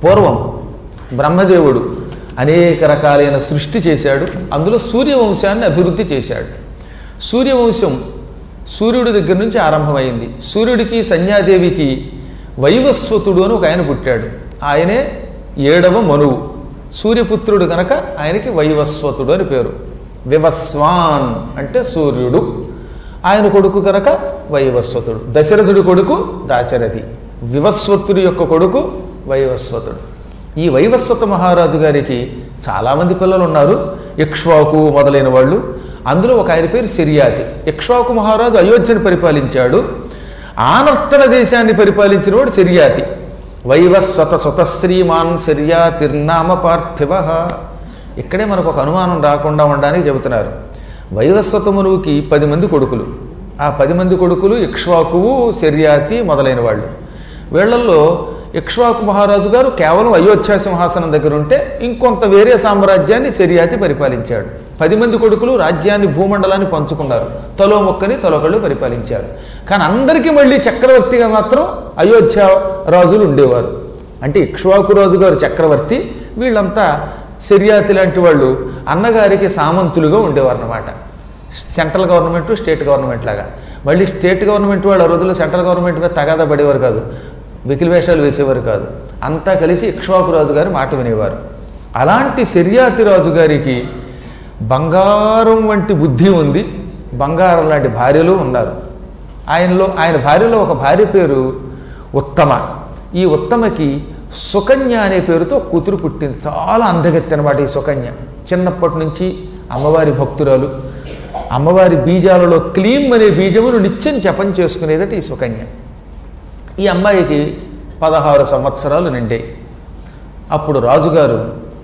పూర్వం బ్రహ్మదేవుడు అనేక రకాలైన సృష్టి చేశాడు అందులో సూర్యవంశాన్ని అభివృద్ధి చేశాడు సూర్యవంశం సూర్యుడి దగ్గర నుంచి ఆరంభమైంది సూర్యుడికి సంధ్యాదేవికి వైవస్వతుడు అని ఒక ఆయన పుట్టాడు ఆయనే ఏడవ మనువు సూర్యపుత్రుడు గనక ఆయనకి వైవస్వతుడు అని పేరు వివస్వాన్ అంటే సూర్యుడు ఆయన కొడుకు గనక వైవస్వతుడు దశరథుడి కొడుకు దాశరథి వివస్వతుడి యొక్క కొడుకు వైవస్వతుడు ఈ వైవస్వత మహారాజు గారికి చాలామంది పిల్లలు ఉన్నారు ఇక్ష్వాకు మొదలైన వాళ్ళు అందులో ఒక ఆయన పేరు సిరియాతి ఇక్ష్వాకు మహారాజు అయోధ్యను పరిపాలించాడు ఆనర్తన దేశాన్ని పరిపాలించిన వాడు సిరియాతి వైవస్వత స్వతశ్రీమాన్ సిర్యాతిర్నామ పార్థివ ఇక్కడే మనకు ఒక అనుమానం రాకుండా ఉండడానికి చెబుతున్నారు వైవస్వత మునువుకి పది మంది కొడుకులు ఆ పది మంది కొడుకులు ఇక్ష్వాకువు శర్యాతి మొదలైన వాళ్ళు వీళ్ళల్లో ఇక్ష్వాకు మహారాజు గారు కేవలం అయోధ్య సింహాసనం దగ్గర ఉంటే ఇంకొంత వేరే సామ్రాజ్యాన్ని శర్యాతి పరిపాలించాడు పది మంది కొడుకులు రాజ్యాన్ని భూమండలాన్ని పంచుకున్నారు తలో మొక్కని తలొకళ్ళు పరిపాలించారు కానీ అందరికీ మళ్ళీ చక్రవర్తిగా మాత్రం అయోధ్య రాజులు ఉండేవారు అంటే ఇక్ష్వాకు రాజు గారు చక్రవర్తి వీళ్ళంతా శర్యాతి లాంటి వాళ్ళు అన్నగారికి సామంతులుగా ఉండేవారు అన్నమాట సెంట్రల్ గవర్నమెంట్ స్టేట్ గవర్నమెంట్ లాగా మళ్ళీ స్టేట్ గవర్నమెంట్ వాళ్ళు ఆ రోజుల్లో సెంట్రల్ గవర్నమెంట్ మీద తగాదా పడేవారు కాదు వికిలి వేషాలు వేసేవారు కాదు అంతా కలిసి ఇక్ష్వాకు రాజు గారి మాట వినేవారు అలాంటి శర్యాతి రాజు గారికి బంగారం వంటి బుద్ధి ఉంది బంగారం లాంటి భార్యలు ఉన్నారు ఆయనలో ఆయన భార్యలో ఒక భార్య పేరు ఉత్తమ ఈ ఉత్తమకి సుకన్య అనే పేరుతో కూతురు పుట్టింది చాలా అందగత్తి అనమాట ఈ సుకన్య చిన్నప్పటి నుంచి అమ్మవారి భక్తురాలు అమ్మవారి బీజాలలో క్లీం అనే బీజమును నిత్యం జపం చేసుకునేదట ఈ సుకన్య ఈ అమ్మాయికి పదహారు సంవత్సరాలు నిండాయి అప్పుడు రాజుగారు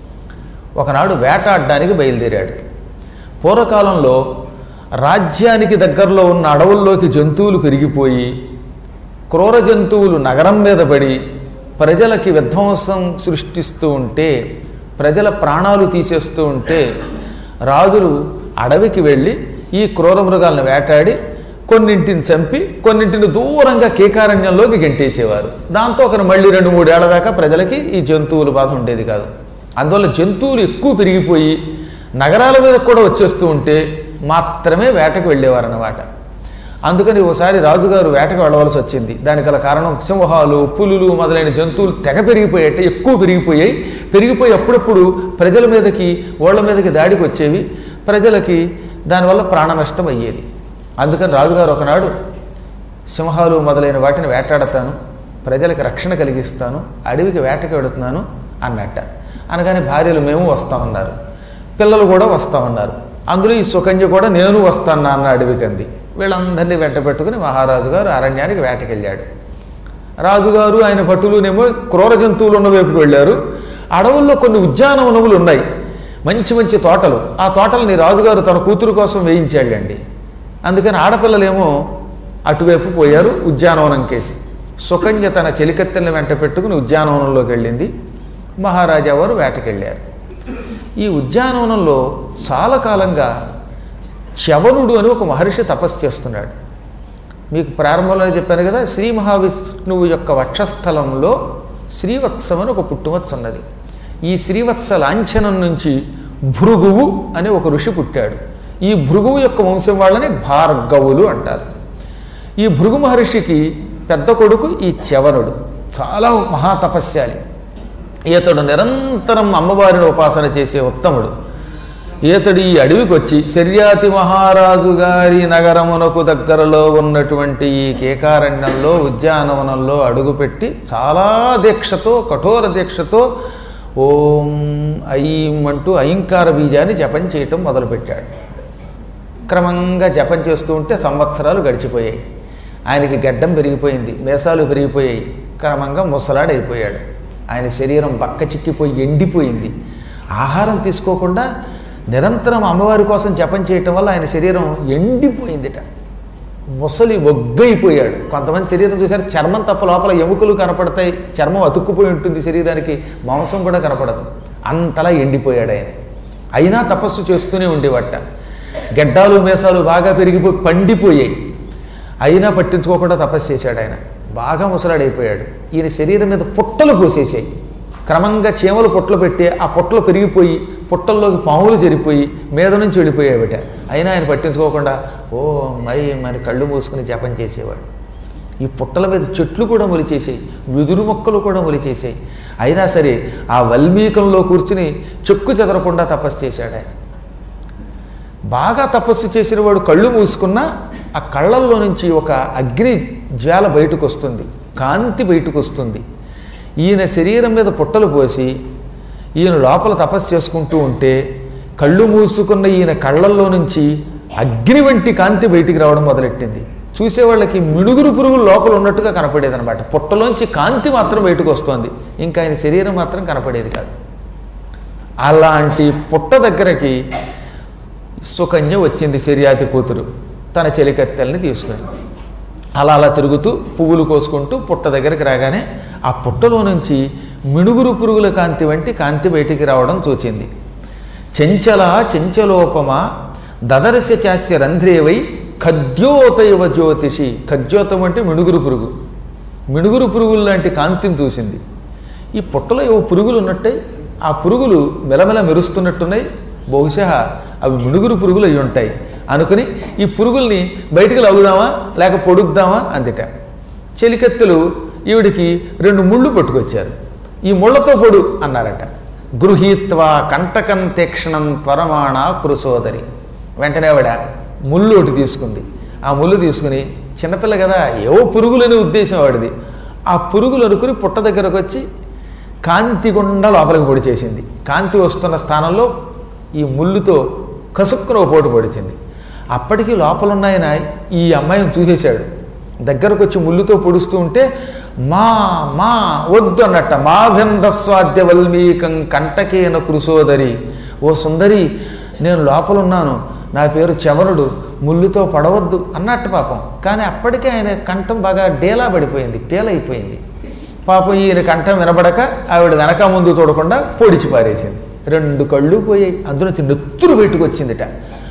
ఒకనాడు వేటాడడానికి బయలుదేరాడు పూర్వకాలంలో రాజ్యానికి దగ్గరలో ఉన్న అడవుల్లోకి జంతువులు పెరిగిపోయి క్రూర జంతువులు నగరం మీద పడి ప్రజలకి విధ్వంసం సృష్టిస్తూ ఉంటే ప్రజల ప్రాణాలు తీసేస్తూ ఉంటే రాజులు అడవికి వెళ్ళి ఈ క్రూర మృగాలను వేటాడి కొన్నింటిని చంపి కొన్నింటిని దూరంగా కేకారణ్యంలోకి గెంటేసేవారు దాంతో ఒక మళ్ళీ రెండు మూడేళ్ల దాకా ప్రజలకి ఈ జంతువుల బాధ ఉండేది కాదు అందువల్ల జంతువులు ఎక్కువ పెరిగిపోయి నగరాల మీద కూడా వచ్చేస్తూ ఉంటే మాత్రమే వేటకు వెళ్ళేవారు అన్నమాట అందుకని ఓసారి రాజుగారు వేటకు వెళ్ళవలసి వచ్చింది దానికి గల కారణం సింహాలు పులులు మొదలైన జంతువులు తెగ పెరిగిపోయాయి ఎక్కువ పెరిగిపోయాయి పెరిగిపోయి అప్పుడప్పుడు ప్రజల మీదకి ఓళ్ళ మీదకి దాడికి వచ్చేవి ప్రజలకి దానివల్ల ప్రాణ నష్టం అయ్యేది అందుకని రాజుగారు ఒకనాడు సింహాలు మొదలైన వాటిని వేటాడతాను ప్రజలకు రక్షణ కలిగిస్తాను అడవికి వేటకి వెడుతున్నాను అన్నట్ట అనగానే భార్యలు మేము వస్తామన్నారు పిల్లలు కూడా వస్తామన్నారు అందులో ఈ సుకన్య కూడా నేను వస్తాను అన్న అడవికి అంది వీళ్ళందరినీ వెంట పెట్టుకుని మహారాజు గారు అరణ్యానికి వేటకెళ్ళాడు రాజుగారు ఆయన భటులునేమో క్రూర జంతువులు ఉన్న వైపుకి వెళ్ళారు అడవుల్లో కొన్ని ఉద్యానవనములు ఉన్నాయి మంచి మంచి తోటలు ఆ తోటల్ని రాజుగారు తన కూతురు కోసం వేయించాడండి అందుకని ఆడపిల్లలేమో అటువైపు పోయారు ఉద్యానవనం కేసి సుకన్య తన చెలికత్తెల్ని వెంట పెట్టుకుని ఉద్యానవనంలోకి వెళ్ళింది మహారాజా వారు వేటకెళ్ళారు ఈ ఉద్యానవనంలో చాలా కాలంగా చవనుడు అని ఒక మహర్షి తపస్సు చేస్తున్నాడు మీకు ప్రారంభంలో చెప్పాను కదా శ్రీ మహావిష్ణువు యొక్క వక్షస్థలంలో శ్రీవత్సం అని ఒక పుట్టుమచ్చ ఉన్నది ఈ శ్రీవత్స లాంఛనం నుంచి భృగువు అనే ఒక ఋషి పుట్టాడు ఈ భృగువు యొక్క వంశం వాళ్ళని భార్గవులు అంటారు ఈ భృగు మహర్షికి పెద్ద కొడుకు ఈ చవనుడు చాలా మహాతపస్యాలి ఈతడు నిరంతరం అమ్మవారిని ఉపాసన చేసే ఉత్తముడు ఈతడు ఈ అడవికి వచ్చి శర్యాతి మహారాజు గారి నగరమునకు దగ్గరలో ఉన్నటువంటి ఈ కేకారణ్యంలో ఉద్యానవనంలో అడుగుపెట్టి చాలా దీక్షతో కఠోర దీక్షతో ఓం ఐం అంటూ ఐంకార బీజాన్ని జపం చేయటం మొదలుపెట్టాడు క్రమంగా జపం చేస్తూ ఉంటే సంవత్సరాలు గడిచిపోయాయి ఆయనకి గడ్డం పెరిగిపోయింది మేసాలు పెరిగిపోయాయి క్రమంగా ముసలాడైపోయాడు ఆయన శరీరం బక్క చిక్కిపోయి ఎండిపోయింది ఆహారం తీసుకోకుండా నిరంతరం అమ్మవారి కోసం జపం చేయటం వల్ల ఆయన శరీరం ఎండిపోయిందిట ముసలి ఒగ్గైపోయాడు కొంతమంది శరీరం చూసారు చర్మం తప్ప లోపల ఎముకలు కనపడతాయి చర్మం అతుక్కుపోయి ఉంటుంది శరీరానికి మాంసం కూడా కనపడదు అంతలా ఎండిపోయాడు ఆయన అయినా తపస్సు చేస్తూనే ఉండేవట గడ్డాలు మేసాలు బాగా పెరిగిపోయి పండిపోయాయి అయినా పట్టించుకోకుండా తపస్సు చేశాడు ఆయన బాగా ముసలాడైపోయాడు ఈయన శరీరం మీద పుట్టలు పోసేసాయి క్రమంగా చీమలు పొట్లు పెట్టి ఆ పొట్టలు పెరిగిపోయి పుట్టల్లోకి పాములు జరిపోయి మీద నుంచి వెళ్ళిపోయావిట అయినా ఆయన పట్టించుకోకుండా ఓ మరి మరి కళ్ళు మూసుకుని జపం చేసేవాడు ఈ పుట్టల మీద చెట్లు కూడా మొలిచేసాయి వెదురు మొక్కలు కూడా మొలిచేసాయి అయినా సరే ఆ వల్మీకంలో కూర్చుని చెక్కు చెదరకుండా తపస్సు చేశాడు ఆయన బాగా తపస్సు చేసిన వాడు కళ్ళు మూసుకున్నా ఆ కళ్ళల్లో నుంచి ఒక అగ్ని జ్వాల బయటకు వస్తుంది కాంతి బయటకు వస్తుంది ఈయన శరీరం మీద పుట్టలు పోసి ఈయన లోపల తపస్సు చేసుకుంటూ ఉంటే కళ్ళు మూసుకున్న ఈయన కళ్ళల్లో నుంచి అగ్ని వంటి కాంతి బయటికి రావడం మొదలెట్టింది చూసేవాళ్ళకి మిడుగురు పురుగులు లోపల ఉన్నట్టుగా కనపడేది అనమాట పుట్టలోంచి కాంతి మాత్రం బయటకు వస్తోంది ఇంకా ఆయన శరీరం మాత్రం కనపడేది కాదు అలాంటి పుట్ట దగ్గరకి సుకన్య వచ్చింది సిరియాతి కూతురు తన చెలికత్తెల్ని తీసుకుని అలా అలా తిరుగుతూ పువ్వులు కోసుకుంటూ పుట్ట దగ్గరికి రాగానే ఆ పుట్టలో నుంచి మిణుగురు పురుగుల కాంతి వంటి కాంతి బయటికి రావడం చూచింది చెంచల చెంచలోపమ దదర్శ చాస్య రంధ్రేవై ఖద్యోతయవ జ్యోతిషి ఖద్యోతం అంటే మిణుగురు పురుగు మిణుగురు పురుగులు లాంటి కాంతిని చూసింది ఈ పుట్టలో ఏవో పురుగులు ఉన్నట్టే ఆ పురుగులు మెలమెల మెరుస్తున్నట్టున్నాయి బహుశా అవి మిణుగురు పురుగులు అయి ఉంటాయి అనుకుని ఈ పురుగుల్ని బయటికి లగుదామా లేక పొడుద్దామా అందిట చెలికత్తెలు ఈవిడికి రెండు ముళ్ళు పట్టుకొచ్చారు ఈ ముళ్ళతో పొడు అన్నారట గృహీత్వా కంటకం తీక్షణం త్వరమాణ కృసోదరి వెంటనే ఆవిడ ముళ్ళు ఒకటి తీసుకుంది ఆ ముళ్ళు తీసుకుని చిన్నపిల్ల కదా ఏవో పురుగులని ఉద్దేశం వాడిది ఆ పురుగులు అనుకుని పుట్ట దగ్గరకు వచ్చి కాంతి గుండా లోపలికి పొడి చేసింది కాంతి వస్తున్న స్థానంలో ఈ ముళ్ళుతో కసుక్కున ఓ పోటు పొడిచింది అప్పటికి లోపల ఉన్నాయన ఈ అమ్మాయిని చూసేశాడు దగ్గరకు వచ్చి ముళ్ళుతో పొడుస్తూ ఉంటే మా మా వద్దు అన్నట్ట మాభిందస్వాద్య వల్మీకం కంటకేన కృసోదరి ఓ సుందరి నేను లోపల ఉన్నాను నా పేరు చవనుడు ముళ్ళుతో పడవద్దు అన్నట్టు పాపం కానీ అప్పటికే ఆయన కంఠం బాగా డేలా పడిపోయింది పేలైపోయింది పాపం ఈయన కంఠం వినబడక ఆవిడ వెనక ముందు చూడకుండా పొడిచి పారేసింది రెండు కళ్ళు పోయాయి అందులో నుంచి నెత్తురు బయటకు వచ్చిందిట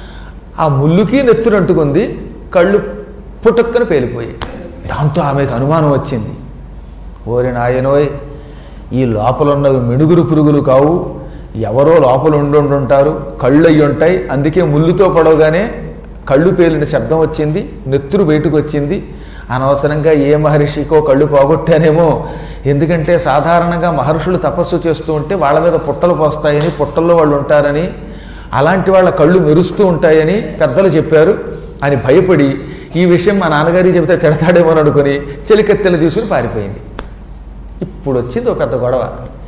ఆ ముళ్ళుకి నెత్తురు అంటుకుంది కళ్ళు పుటక్కన పేలిపోయాయి దాంతో ఆమెకు అనుమానం వచ్చింది ఓరి నాయనోయ్ ఈ లోపల ఉన్నవి మిడుగురు పురుగులు కావు ఎవరో లోపల ఉండుంటారు కళ్ళు అయ్యి ఉంటాయి అందుకే ముళ్ళుతో పడవగానే కళ్ళు పేలిన శబ్దం వచ్చింది నెత్తురు బయటకు వచ్చింది అనవసరంగా ఏ మహర్షికో కళ్ళు పోగొట్టానేమో ఎందుకంటే సాధారణంగా మహర్షులు తపస్సు చేస్తూ ఉంటే వాళ్ళ మీద పుట్టలు పోస్తాయని పుట్టల్లో వాళ్ళు ఉంటారని అలాంటి వాళ్ళ కళ్ళు మెరుస్తూ ఉంటాయని పెద్దలు చెప్పారు అని భయపడి ఈ విషయం మా నాన్నగారికి చెబితే తిడతాడేమో అని అనుకుని చెలికత్తెలు తీసుకుని పారిపోయింది ఇప్పుడు వచ్చింది ఒక పెద్ద గొడవ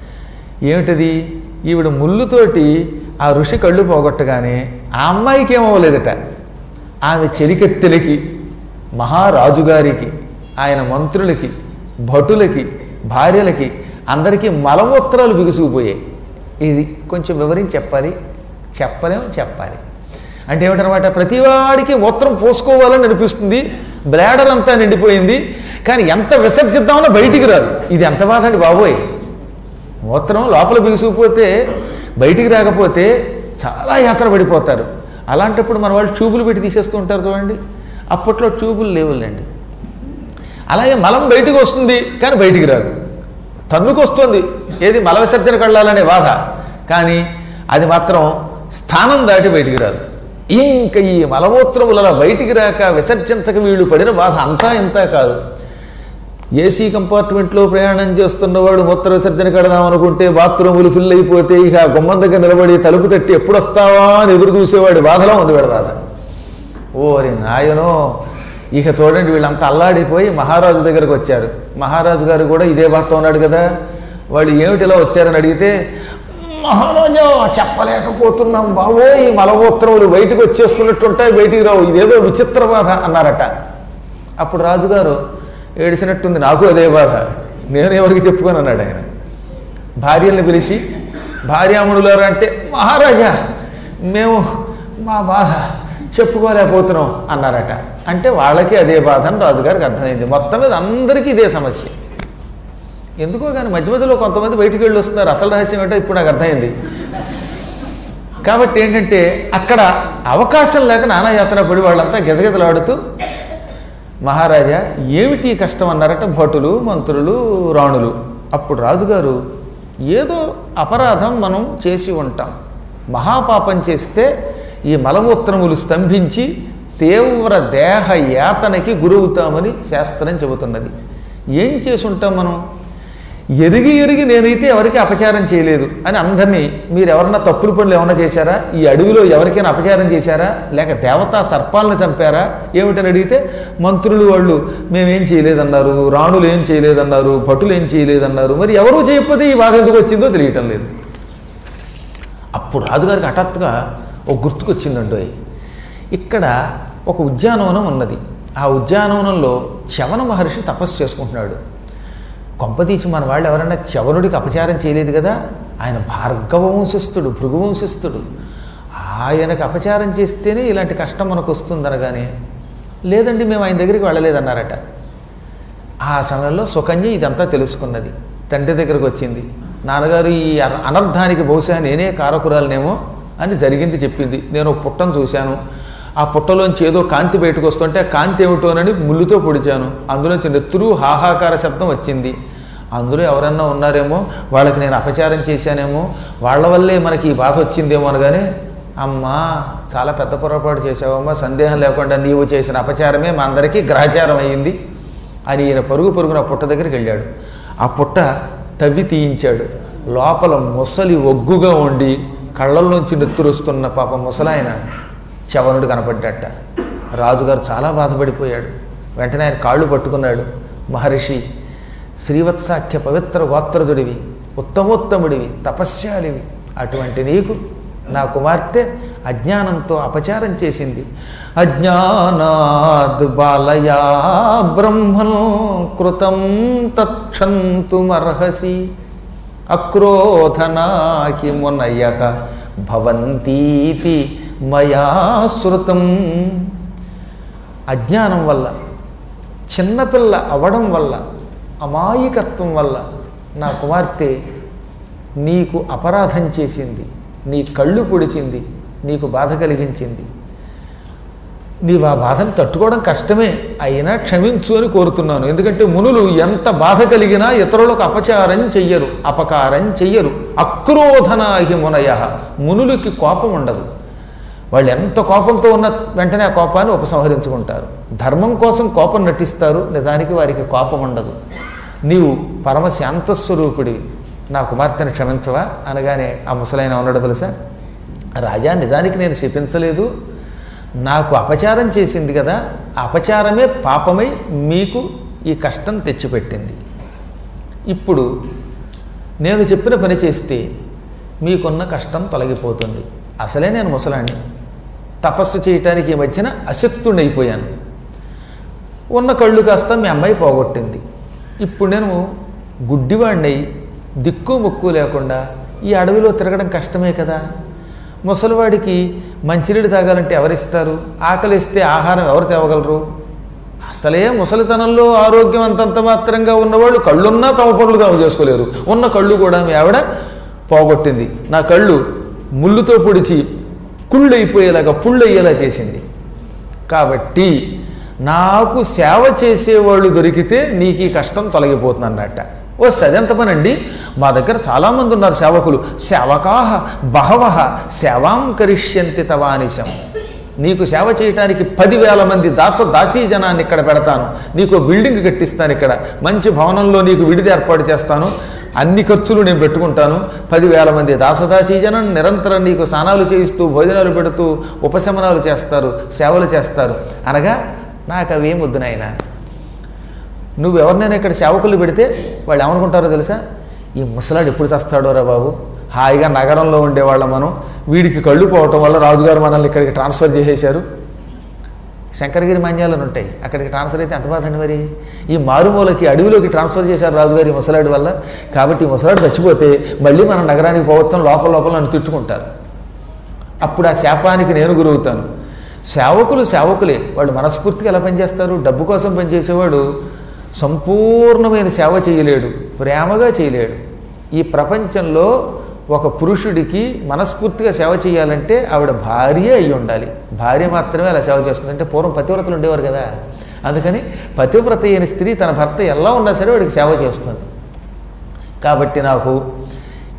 ఏమిటది ఈవిడ ముళ్ళుతోటి ఆ ఋషి కళ్ళు పోగొట్టగానే ఆ అమ్మాయికి ఏమవ్వలేదట ఆమె చెలికత్తెలకి మహారాజుగారికి ఆయన మంత్రులకి భటులకి భార్యలకి అందరికీ మలమూత్రాలు బిగుసుకుపోయాయి ఇది కొంచెం వివరించి చెప్పాలి చెప్పలేం చెప్పాలి అంటే ఏమిటనమాట ప్రతివాడికి మూత్రం పోసుకోవాలని అనిపిస్తుంది బ్లాడర్ అంతా నిండిపోయింది కానీ ఎంత విసర్జిద్దామన్నా బయటికి రాదు ఇది ఎంత బాధ అండి బాబోయ్ మూత్రం లోపల బిగుసుకుపోతే బయటికి రాకపోతే చాలా యాత్ర పడిపోతారు అలాంటప్పుడు మన వాళ్ళు ట్యూబులు పెట్టి తీసేస్తూ ఉంటారు చూడండి అప్పట్లో ట్యూబులు లేవులేండి అలాగే మలం బయటికి వస్తుంది కానీ బయటికి రాదు తన్నుకు వస్తుంది ఏది మల విసర్జన కళ్ళాలనే బాధ కానీ అది మాత్రం స్థానం దాటి బయటికి రాదు ఇంకా ఈ మలమూత్రముల బయటికి రాక విసర్జించక వీళ్ళు పడిన బాధ అంతా ఇంతా కాదు ఏసీ కంపార్ట్మెంట్లో ప్రయాణం చేస్తున్నవాడు మూత్ర విసర్జన కడదాం అనుకుంటే బాత్రూములు ఫిల్ అయిపోతే ఇక ఆ గుమ్మం దగ్గర నిలబడి తలుపు తట్టి ఎప్పుడు వస్తావా అని ఎదురు చూసేవాడు బాధలో ఉంది వీడ బాధ ఓరి నాయనో ఇక చూడండి వీళ్ళంతా అల్లాడిపోయి మహారాజు దగ్గరకు వచ్చారు మహారాజు గారు కూడా ఇదే బాధతో ఉన్నాడు కదా వాళ్ళు ఏమిటి ఇలా వచ్చారని అడిగితే మహారాజా చెప్పలేకపోతున్నాం బాబో ఈ మలమూత్రములు బయటకు వచ్చేస్తున్నట్టుంటాయి బయటికి రావు ఇదేదో విచిత్ర బాధ అన్నారట అప్పుడు రాజుగారు ఏడిసినట్టుంది నాకు అదే బాధ నేను ఎవరికి చెప్పుకొని అన్నాడు ఆయన భార్యల్ని పిలిచి భార్యామణులారు అంటే మహారాజా మేము మా బాధ చెప్పుకోలేకపోతున్నాం అన్నారట అంటే వాళ్ళకి అదే బాధ అని రాజుగారికి అర్థమైంది మొత్తం మీద అందరికీ ఇదే సమస్య ఎందుకో కానీ మధ్య మధ్యలో కొంతమంది బయటికి వెళ్ళి వస్తున్నారు అసలు రహస్యం ఏంటో ఇప్పుడు నాకు అర్థమైంది కాబట్టి ఏంటంటే అక్కడ అవకాశం లేక నానాయాత్ర పడి వాళ్ళంతా గజగజలాడుతూ మహారాజా ఏమిటి ఈ కష్టం అన్నారట భటులు మంత్రులు రాణులు అప్పుడు రాజుగారు ఏదో అపరాధం మనం చేసి ఉంటాం మహాపాపం చేస్తే ఈ మలమూత్రములు స్తంభించి తీవ్ర దేహ యాతనకి గురవుతామని శాస్త్రం చెబుతున్నది ఏం చేసి ఉంటాం మనం ఎరిగి ఎరిగి నేనైతే ఎవరికి అపచారం చేయలేదు అని అందరినీ మీరు ఎవరన్నా తప్పులు పనులు ఏమన్నా చేశారా ఈ అడవిలో ఎవరికైనా అపచారం చేశారా లేక దేవతా సర్పాలను చంపారా ఏమిటని అడిగితే మంత్రులు వాళ్ళు మేమేం చేయలేదన్నారు రాణులు ఏం చేయలేదన్నారు భటులు ఏం చేయలేదన్నారు మరి ఎవరూ చేయకపోతే ఈ బాధ ఎందుకు వచ్చిందో తెలియటం లేదు అప్పుడు రాజుగారికి హఠాత్తుగా ఒక గుర్తుకొచ్చిందండి ఇక్కడ ఒక ఉద్యానవనం ఉన్నది ఆ ఉద్యానవనంలో చవన మహర్షి తపస్సు చేసుకుంటున్నాడు కొంపతీసి మన వాళ్ళు ఎవరైనా చవనుడికి అపచారం చేయలేదు కదా ఆయన భార్గవ వంశస్థుడు భృగు వంశస్థుడు ఆయనకు అపచారం చేస్తేనే ఇలాంటి కష్టం మనకు వస్తుంది అనగానే లేదండి మేము ఆయన దగ్గరికి వెళ్ళలేదన్నారట ఆ సమయంలో సుకన్య ఇదంతా తెలుసుకున్నది తండ్రి దగ్గరకు వచ్చింది నాన్నగారు ఈ అన- అనర్థానికి బహుశా నేనే కారకురాలనేమో అని జరిగింది చెప్పింది నేను ఒక పుట్టను చూశాను ఆ పుట్టలోంచి ఏదో కాంతి బయటకు వస్తుంటే ఆ కాంతి ఏమిటోనని ముళ్ళుతో పొడిచాను అందులోంచి నెత్తురు హాహాకార శబ్దం వచ్చింది అందులో ఎవరన్నా ఉన్నారేమో వాళ్ళకి నేను అపచారం చేశానేమో వాళ్ళ వల్లే మనకి ఈ బాధ వచ్చిందేమో అనగానే అమ్మా చాలా పెద్ద పొరపాటు చేసావమ్మా సందేహం లేకుండా నీవు చేసిన అపచారమే మా అందరికీ గ్రహచారం అయ్యింది అని ఈయన పరుగు పరుగున ఆ పుట్ట దగ్గరికి వెళ్ళాడు ఆ పుట్ట తవ్వి తీయించాడు లోపల ముసలి ఒగ్గుగా ఉండి కళ్ళల్లోంచి నెత్తురుస్తున్న పాప ముసలాయన చవనుడు కనపడ్డట రాజుగారు చాలా బాధపడిపోయాడు వెంటనే ఆయన కాళ్ళు పట్టుకున్నాడు మహర్షి శ్రీవత్సాఖ్య పవిత్ర గోత్రజుడివి ఉత్తమోత్తముడివి తపస్యాలివి అటువంటి నీకు నా కుమార్తె అజ్ఞానంతో అపచారం చేసింది అజ్ఞానాద్ బాలయా బ్రహ్మన్ కృతం తక్షంతుమర్హసి అక్రోధనాకి మునయ భవంతీతి మయా శృతం అజ్ఞానం వల్ల చిన్నపిల్ల అవడం వల్ల అమాయకత్వం వల్ల నా కుమార్తె నీకు అపరాధం చేసింది నీ కళ్ళు పొడిచింది నీకు బాధ కలిగించింది నీవు ఆ బాధను తట్టుకోవడం కష్టమే అయినా క్షమించు అని కోరుతున్నాను ఎందుకంటే మునులు ఎంత బాధ కలిగినా ఇతరులకు అపచారం చెయ్యరు అపకారం చెయ్యరు అక్రోధనాహి మునయ మునులకి కోపం ఉండదు వాళ్ళు ఎంత కోపంతో ఉన్న వెంటనే ఆ కోపాన్ని ఉపసంహరించుకుంటారు ధర్మం కోసం కోపం నటిస్తారు నిజానికి వారికి కోపం ఉండదు నీవు పరమ శాంతస్వరూపుడివి నా కుమార్తెను క్షమించవా అనగానే ఆ ముసలైన ఉన్నాడు తెలుసా రాజా నిజానికి నేను శపించలేదు నాకు అపచారం చేసింది కదా ఆ అపచారమే పాపమై మీకు ఈ కష్టం తెచ్చిపెట్టింది ఇప్పుడు నేను చెప్పిన పని చేస్తే మీకున్న కష్టం తొలగిపోతుంది అసలే నేను ముసలాన్ని తపస్సు చేయటానికి ఈ మధ్యన అశక్తుడైపోయాను ఉన్న కళ్ళు కాస్త మీ అమ్మాయి పోగొట్టింది ఇప్పుడు నేను గుడ్డివాడినై దిక్కు ముక్కు లేకుండా ఈ అడవిలో తిరగడం కష్టమే కదా ముసలివాడికి మంచినీళ్ళు తాగాలంటే ఎవరిస్తారు ఆకలిస్తే ఆహారం ఎవరు తేవగలరు అసలే ముసలితనంలో ఆరోగ్యం అంతంత మాత్రంగా ఉన్నవాళ్ళు కళ్ళున్నా తమ పనులు తాము చేసుకోలేరు ఉన్న కళ్ళు కూడా మీ ఆవిడ పోగొట్టింది నా కళ్ళు ముళ్ళుతో పొడిచి కుళ్ళైపోయేలాగా పుళ్ళయ్యేలా చేసింది కాబట్టి నాకు సేవ చేసేవాళ్ళు దొరికితే నీకు ఈ కష్టం తొలగిపోతుంది అన్నట్ట ఓ సదెంత పనండి మా దగ్గర చాలామంది ఉన్నారు సేవకులు సేవకాహ బహవహ సేవాం కరిష్యంతి తవానిశం నీకు సేవ చేయటానికి పదివేల మంది దాస దాసీ జనాన్ని ఇక్కడ పెడతాను నీకు బిల్డింగ్ కట్టిస్తాను ఇక్కడ మంచి భవనంలో నీకు విడిది ఏర్పాటు చేస్తాను అన్ని ఖర్చులు నేను పెట్టుకుంటాను పదివేల మంది దాసదాసీ జనం నిరంతరం నీకు స్నానాలు చేయిస్తూ భోజనాలు పెడుతూ ఉపశమనాలు చేస్తారు సేవలు చేస్తారు అనగా నాకు అవేం వద్దు నాయనా నువ్వు ఎవరినైనా ఇక్కడ సేవకులు పెడితే వాళ్ళు ఏమనుకుంటారో తెలుసా ఈ ముసలాడు ఎప్పుడు చస్తాడో రా బాబు హాయిగా నగరంలో ఉండేవాళ్ళం మనం వీడికి కళ్ళు పోవటం వల్ల రాజుగారు మనల్ని ఇక్కడికి ట్రాన్స్ఫర్ చేసేశారు శంకరగిరి మాన్యాలను ఉంటాయి అక్కడికి ట్రాన్స్ఫర్ అయితే ఎంత బాధ అండి మరి ఈ మారుమూలకి అడవిలోకి ట్రాన్స్ఫర్ చేశారు రాజుగారి ఈ ముసలాడి వల్ల కాబట్టి ఈ ముసలాడు చచ్చిపోతే మళ్ళీ మనం నగరానికి పోవచ్చని లోపల లోపల నన్ను తిట్టుకుంటారు అప్పుడు ఆ శాపానికి నేను గురవుతాను సేవకులు సేవకులే వాళ్ళు మనస్ఫూర్తిగా ఎలా పనిచేస్తారు డబ్బు కోసం పనిచేసేవాడు సంపూర్ణమైన సేవ చేయలేడు ప్రేమగా చేయలేడు ఈ ప్రపంచంలో ఒక పురుషుడికి మనస్ఫూర్తిగా సేవ చేయాలంటే ఆవిడ భార్య అయి ఉండాలి భార్య మాత్రమే అలా సేవ చేస్తుంది అంటే పూర్వం పతివ్రతలు ఉండేవారు కదా అందుకని పతివ్రత అయిన స్త్రీ తన భర్త ఎలా ఉన్నా సరే వాడికి సేవ చేస్తుంది కాబట్టి నాకు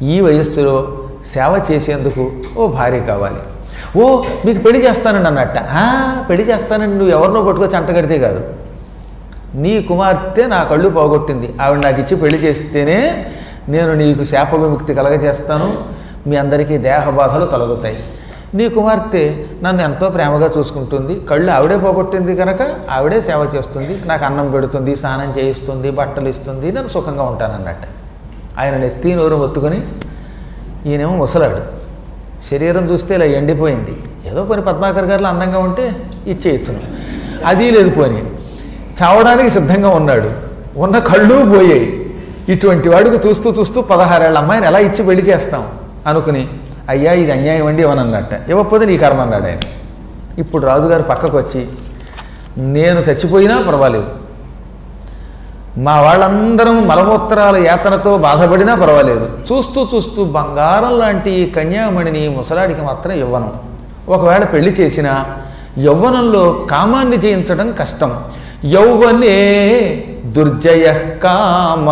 ఈ వయస్సులో సేవ చేసేందుకు ఓ భార్య కావాలి ఓ మీకు పెళ్లి చేస్తానండి అన్నట్ట "ఆ, పెళ్లి చేస్తానండి నువ్వు ఎవరినో పట్టుకొచ్చి అంటగడితే కాదు నీ కుమార్తె నా కళ్ళు పోగొట్టింది ఆవిడ నాకు ఇచ్చి పెళ్లి చేస్తేనే నేను నీకు శాప విముక్తి కలగజేస్తాను మీ అందరికీ దేహ బాధలు కలుగుతాయి నీ కుమార్తె నన్ను ఎంతో ప్రేమగా చూసుకుంటుంది కళ్ళు ఆవిడే పోగొట్టింది కనుక ఆవిడే సేవ చేస్తుంది నాకు అన్నం పెడుతుంది స్నానం చేయిస్తుంది బట్టలు ఇస్తుంది నేను సుఖంగా ఉంటానన్నట్టు ఆయన నెత్తి నోరు మొత్తుకొని ఈయనేమో ముసలాడు శరీరం చూస్తే ఇలా ఎండిపోయింది ఏదో పని పద్మాకర్ గారిలో అందంగా ఉంటే ఇచ్చేయచ్చును అది లేదు పోని చావడానికి సిద్ధంగా ఉన్నాడు ఉన్న కళ్ళు పోయాయి ఇటువంటి వాడికి చూస్తూ చూస్తూ పదహారేళ్ళ అమ్మాయిని ఎలా ఇచ్చి పెళ్లి చేస్తాం అనుకుని అయ్యా ఇది అన్యాయం అండి ఇవ్వనన్నట్ట ఇవ్వకపోతే నీ కర్మ అన్నాడు ఆయన ఇప్పుడు రాజుగారు పక్కకు వచ్చి నేను చచ్చిపోయినా పర్వాలేదు మా వాళ్ళందరం మలమూత్రాల యాతనతో బాధపడినా పర్వాలేదు చూస్తూ చూస్తూ బంగారం లాంటి ఈ కన్యామణిని ముసలాడికి మాత్రం ఇవ్వను ఒకవేళ పెళ్లి చేసినా యవ్వనంలో కామాన్ని జయించడం కష్టం యౌవనే దుర్జయ కామ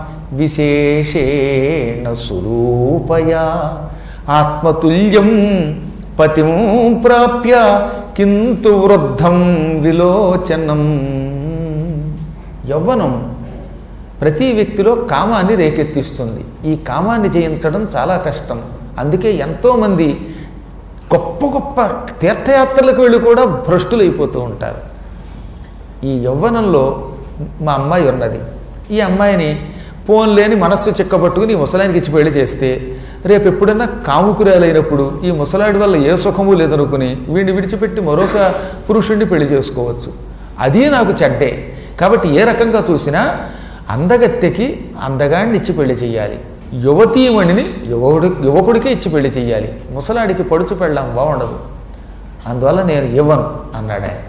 విశేషేణ సురూపయా ఆత్మతుల్యం పతిం ప్రాప్య కింతు వృద్ధం విలోచనం యవ్వనం ప్రతి వ్యక్తిలో కామాన్ని రేకెత్తిస్తుంది ఈ కామాన్ని జయించడం చాలా కష్టం అందుకే ఎంతోమంది గొప్ప గొప్ప తీర్థయాత్రలకు వెళ్ళి కూడా భ్రష్టులైపోతూ ఉంటారు ఈ యవ్వనంలో మా అమ్మాయి ఉన్నది ఈ అమ్మాయిని పోన్లేని మనస్సు చిక్కబట్టుకుని ఈ ముసలాయనికి ఇచ్చి పెళ్లి చేస్తే రేపు ఎప్పుడైనా కాముకురాలైనప్పుడు ఈ ముసలాడి వల్ల ఏ సుఖము లేదనుకుని వీడిని విడిచిపెట్టి మరొక పురుషుణ్ణి పెళ్లి చేసుకోవచ్చు అది నాకు చెడ్డే కాబట్టి ఏ రకంగా చూసినా అందగత్తెకి అందగాడిని ఇచ్చి పెళ్లి చేయాలి యువతీమణిని యువకుడి యువకుడికే ఇచ్చి పెళ్లి చేయాలి ముసలాడికి పడుచు పెళ్ళాం బాగుండదు అందువల్ల నేను ఇవ్వను అన్నాడు ఆయన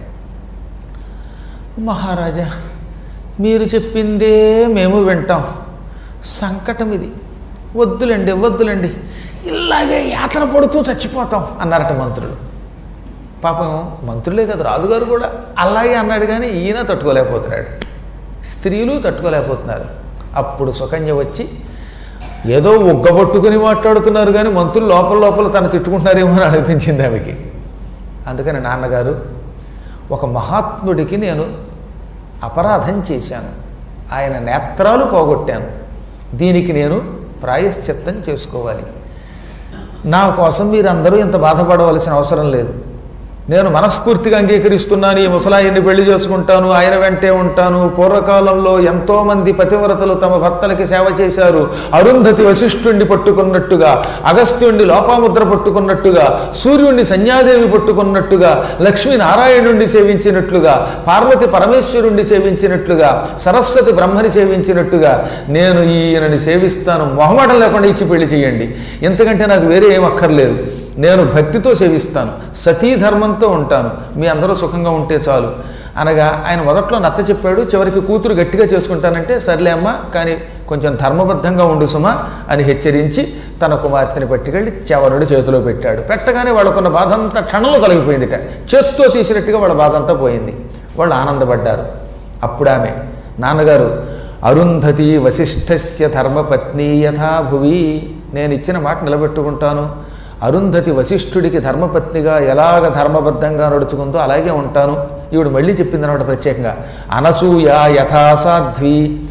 మహారాజా మీరు చెప్పిందే మేము వింటాం సంకటం ఇది వద్దులండి వద్దులండి ఇలాగే యాతన పడుతూ చచ్చిపోతాం అన్నారట మంత్రులు పాపం మంత్రులే కదా రాజుగారు కూడా అలాగే అన్నాడు కానీ ఈయన తట్టుకోలేకపోతున్నాడు స్త్రీలు తట్టుకోలేకపోతున్నారు అప్పుడు సుకన్య వచ్చి ఏదో ఉగ్గబట్టుకుని మాట్లాడుతున్నారు కానీ మంత్రులు లోపల లోపల తను తిట్టుకుంటున్నారేమో అని అనిపించింది ఆమెకి అందుకని నాన్నగారు ఒక మహాత్ముడికి నేను అపరాధం చేశాను ఆయన నేత్రాలు పోగొట్టాను దీనికి నేను ప్రాయశ్చిత్తం చేసుకోవాలి నా కోసం మీరందరూ ఇంత బాధపడవలసిన అవసరం లేదు నేను మనస్ఫూర్తిగా అంగీకరిస్తున్నాను ఈ ముసలాయిని పెళ్లి చేసుకుంటాను ఆయన వెంటే ఉంటాను పూర్వకాలంలో ఎంతో మంది పతివ్రతలు తమ భర్తలకి సేవ చేశారు అరుంధతి వశిష్ఠుణ్ణి పట్టుకున్నట్టుగా అగస్త్యుణ్ణి లోపాముద్ర పట్టుకున్నట్టుగా సూర్యుణ్ణి సంధ్యాదేవి పట్టుకున్నట్టుగా లక్ష్మీ నారాయణుణ్ణి సేవించినట్లుగా పార్వతి పరమేశ్వరుణ్ణి సేవించినట్లుగా సరస్వతి బ్రహ్మని సేవించినట్టుగా నేను ఈయనని సేవిస్తాను మొహమాటం లేకుండా ఇచ్చి పెళ్లి చేయండి ఎంతకంటే నాకు వేరే ఏం అక్కర్లేదు నేను భక్తితో సేవిస్తాను సతీ ధర్మంతో ఉంటాను మీ అందరూ సుఖంగా ఉంటే చాలు అనగా ఆయన మొదట్లో నచ్చ చెప్పాడు చివరికి కూతురు గట్టిగా చేసుకుంటానంటే సర్లే అమ్మా కానీ కొంచెం ధర్మబద్ధంగా ఉండు సుమా అని హెచ్చరించి తన కుమార్తెని పట్టుకెళ్ళి చవరుడు చేతిలో పెట్టాడు పెట్టగానే వాళ్ళకున్న బాధ అంతా క్షణంలో తొలగిపోయిందిట చేత్తో తీసినట్టుగా వాళ్ళ బాధ అంతా పోయింది వాళ్ళు ఆనందపడ్డారు అప్పుడు ఆమె నాన్నగారు అరుంధతి వశిష్ఠస్య ధర్మపత్ని యథా భువి నేను ఇచ్చిన మాట నిలబెట్టుకుంటాను అరుంధతి వశిష్ఠుడికి ధర్మపత్నిగా ఎలాగ ధర్మబద్ధంగా నడుచుకుందో అలాగే ఉంటాను ఈవిడ మళ్ళీ చెప్పింది అనమాట ప్రత్యేకంగా అనసూయ యథాసాధ్వి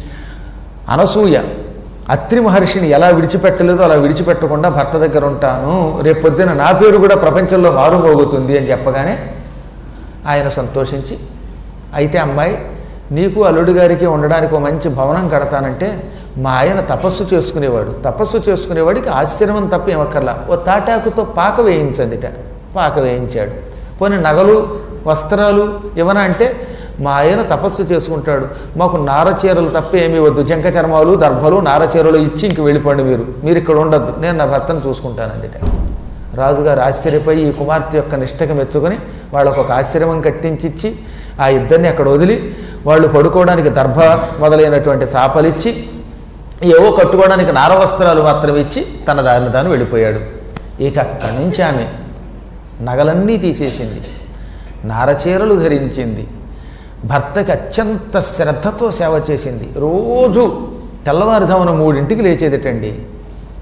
అనసూయ అత్రి మహర్షిని ఎలా విడిచిపెట్టలేదో అలా విడిచిపెట్టకుండా భర్త దగ్గర ఉంటాను రేపు పొద్దున నా పేరు కూడా ప్రపంచంలో మారుమోగుతుంది అని చెప్పగానే ఆయన సంతోషించి అయితే అమ్మాయి నీకు అల్లుడి గారికి ఉండడానికి ఒక మంచి భవనం కడతానంటే మా ఆయన తపస్సు చేసుకునేవాడు తపస్సు చేసుకునేవాడికి ఆశ్రమం తప్ప ఏమక్కర్లా ఓ తాటాకుతో పాక వేయించండిట పాక వేయించాడు పోనీ నగలు వస్త్రాలు ఇవన అంటే మా ఆయన తపస్సు చేసుకుంటాడు మాకు నారచీరలు తప్ప ఏమీ వద్దు జంక చర్మాలు దర్భలు నారచీరలు ఇచ్చి ఇంక వెళ్ళిపోండి మీరు మీరు ఇక్కడ ఉండద్దు నేను నా భర్తను చూసుకుంటానండిట రాజుగారు ఆశ్చర్యపోయి ఈ కుమార్తె యొక్క నిష్టకి మెచ్చుకొని వాళ్ళకు ఒక ఆశ్రమం కట్టించిచ్చి ఆ ఇద్దరిని అక్కడ వదిలి వాళ్ళు పడుకోవడానికి దర్భ మొదలైనటువంటి చాపలిచ్చి ఏవో కట్టుకోవడానికి నారవస్త్రాలు మాత్రం ఇచ్చి తన దారిని తాను వెళ్ళిపోయాడు ఇక అక్కడి నుంచి ఆమె నగలన్నీ తీసేసింది నారచీరలు ధరించింది భర్తకి అత్యంత శ్రద్ధతో సేవ చేసింది రోజు తెల్లవారుజామున మూడింటికి లేచేదిటండి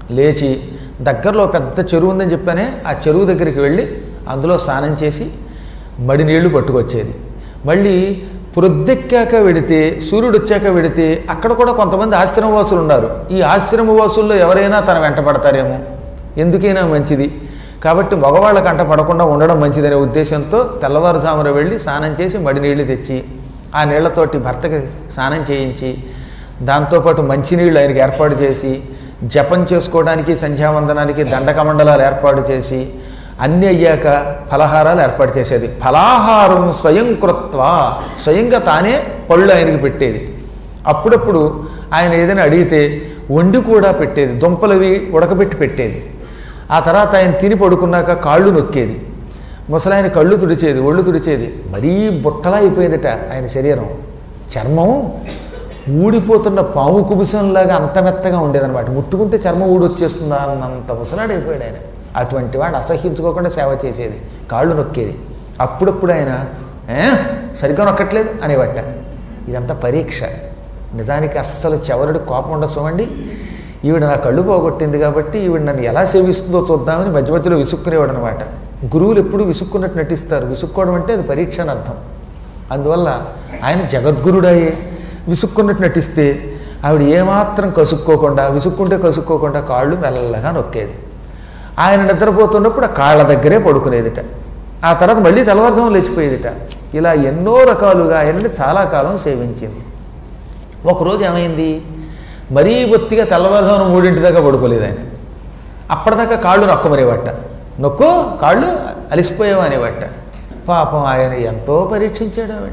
లేచి దగ్గరలో పెద్ద చెరువు ఉందని చెప్పానే ఆ చెరువు దగ్గరికి వెళ్ళి అందులో స్నానం చేసి మడి నీళ్లు పట్టుకొచ్చేది మళ్ళీ ప్రొద్దెక్కాక వెడితే సూర్యుడు వచ్చాక వెడితే అక్కడ కూడా కొంతమంది ఆశ్రమవాసులు ఉన్నారు ఈ ఆశ్రమవాసుల్లో ఎవరైనా తన వెంట పడతారేమో ఎందుకైనా మంచిది కాబట్టి మగవాళ్ళ కంట పడకుండా ఉండడం మంచిదనే ఉద్దేశంతో తెల్లవారుజామున వెళ్ళి స్నానం చేసి మడి నీళ్లు తెచ్చి ఆ నీళ్లతోటి భర్తకి స్నానం చేయించి దాంతోపాటు మంచినీళ్ళు ఆయనకి ఏర్పాటు చేసి జపం చేసుకోవడానికి సంధ్యావందనానికి దండకమండలాలు ఏర్పాటు చేసి అన్నీ అయ్యాక ఫలహారాలు ఏర్పాటు చేసేది ఫలాహారం స్వయం కృత్వ స్వయంగా తానే పళ్ళు ఆయనకి పెట్టేది అప్పుడప్పుడు ఆయన ఏదైనా అడిగితే వండి కూడా పెట్టేది దుంపలవి ఉడకబెట్టి పెట్టేది ఆ తర్వాత ఆయన తిని పడుకున్నాక కాళ్ళు నొక్కేది ముసలాయన కళ్ళు తుడిచేది ఒళ్ళు తుడిచేది మరీ బుట్టలా అయిపోయిందట ఆయన శరీరం చర్మం ఊడిపోతున్న పాము కుబుసంలాగా అంత మెత్తగా ఉండేదన్నమాట ముట్టుకుంటే చర్మం ఊడొచ్చేస్తుందా అన్నంత ముసలాడైపోయాడు ఆయన అటువంటి వాడు అసహ్యించుకోకుండా సేవ చేసేది కాళ్ళు నొక్కేది అప్పుడప్పుడు ఆయన ఏ సరిగ్గా నొక్కట్లేదు అనేవట ఇదంతా పరీక్ష నిజానికి అస్సలు చెవరుడి కోపం ఉండదు చూడండి ఈవిడ నా కళ్ళు పోగొట్టింది కాబట్టి ఈవిడ నన్ను ఎలా సేవిస్తుందో చూద్దామని మధ్య మధ్యలో విసుక్కునేవాడు అనమాట గురువులు ఎప్పుడు విసుక్కున్నట్టు నటిస్తారు విసుక్కోవడం అంటే అది పరీక్ష అని అర్థం అందువల్ల ఆయన జగద్గురుడయ్యే విసుక్కున్నట్టు నటిస్తే ఆవిడ ఏమాత్రం కసుక్కోకుండా విసుక్కుంటే కసుక్కోకుండా కాళ్ళు మెల్లగా నొక్కేది ఆయన నిద్రపోతున్నప్పుడు ఆ కాళ్ళ దగ్గరే పడుకునేదిట ఆ తర్వాత మళ్ళీ తెల్లవారుజాము లేచిపోయేదిట ఇలా ఎన్నో రకాలుగా ఆయనని చాలా కాలం సేవించింది ఒకరోజు ఏమైంది మరీ బొత్తిగా తెల్లవారుజామున మూడింటి దాకా పడుకోలేదు ఆయన అప్పటిదాకా కాళ్ళు నొక్కమనేవట నొక్కు కాళ్ళు అలిసిపోయావు అనేవట పాపం ఆయన ఎంతో పరీక్షించాడు ఆవిడ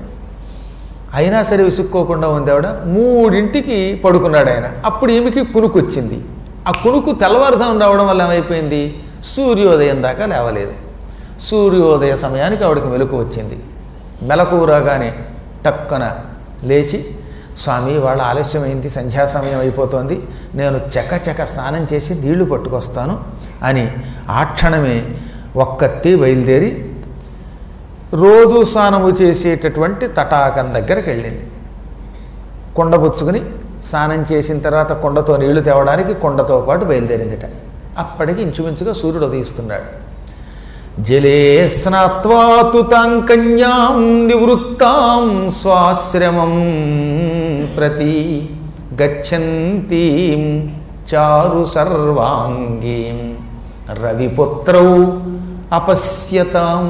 అయినా సరే విసుక్కోకుండా ఉంది ఆవిడ మూడింటికి పడుకున్నాడు ఆయన అప్పుడు ఈమెకి కునుకు వచ్చింది ఆ కునుకు తెల్లవారుజామున రావడం వల్ల ఏమైపోయింది సూర్యోదయం దాకా లేవలేదు సూర్యోదయ సమయానికి ఆవిడకి మెలకు వచ్చింది మెలకు రాగానే టక్కన లేచి స్వామి వాళ్ళ ఆలస్యమైంది సంధ్యా సమయం అయిపోతోంది నేను చకచక స్నానం చేసి నీళ్లు పట్టుకొస్తాను అని ఆ క్షణమే ఒక్కత్తి బయలుదేరి రోజు స్నానము చేసేటటువంటి తటాకం దగ్గరికి వెళ్ళింది కొండ పుచ్చుకుని స్నానం చేసిన తర్వాత కొండతో నీళ్లు తేవడానికి కొండతో పాటు బయలుదేరిందిట అప్పటికి ఇంచుమించుగా సూర్యుడు ఉదయిస్తున్నాడు జలే స్నాత్వాతు తాం కన్యాం నివృత్తాం స్వాశ్రమం ప్రతి గచ్చంతీం చారు సర్వాంగీం రవిపుత్రౌ అపశ్యతాం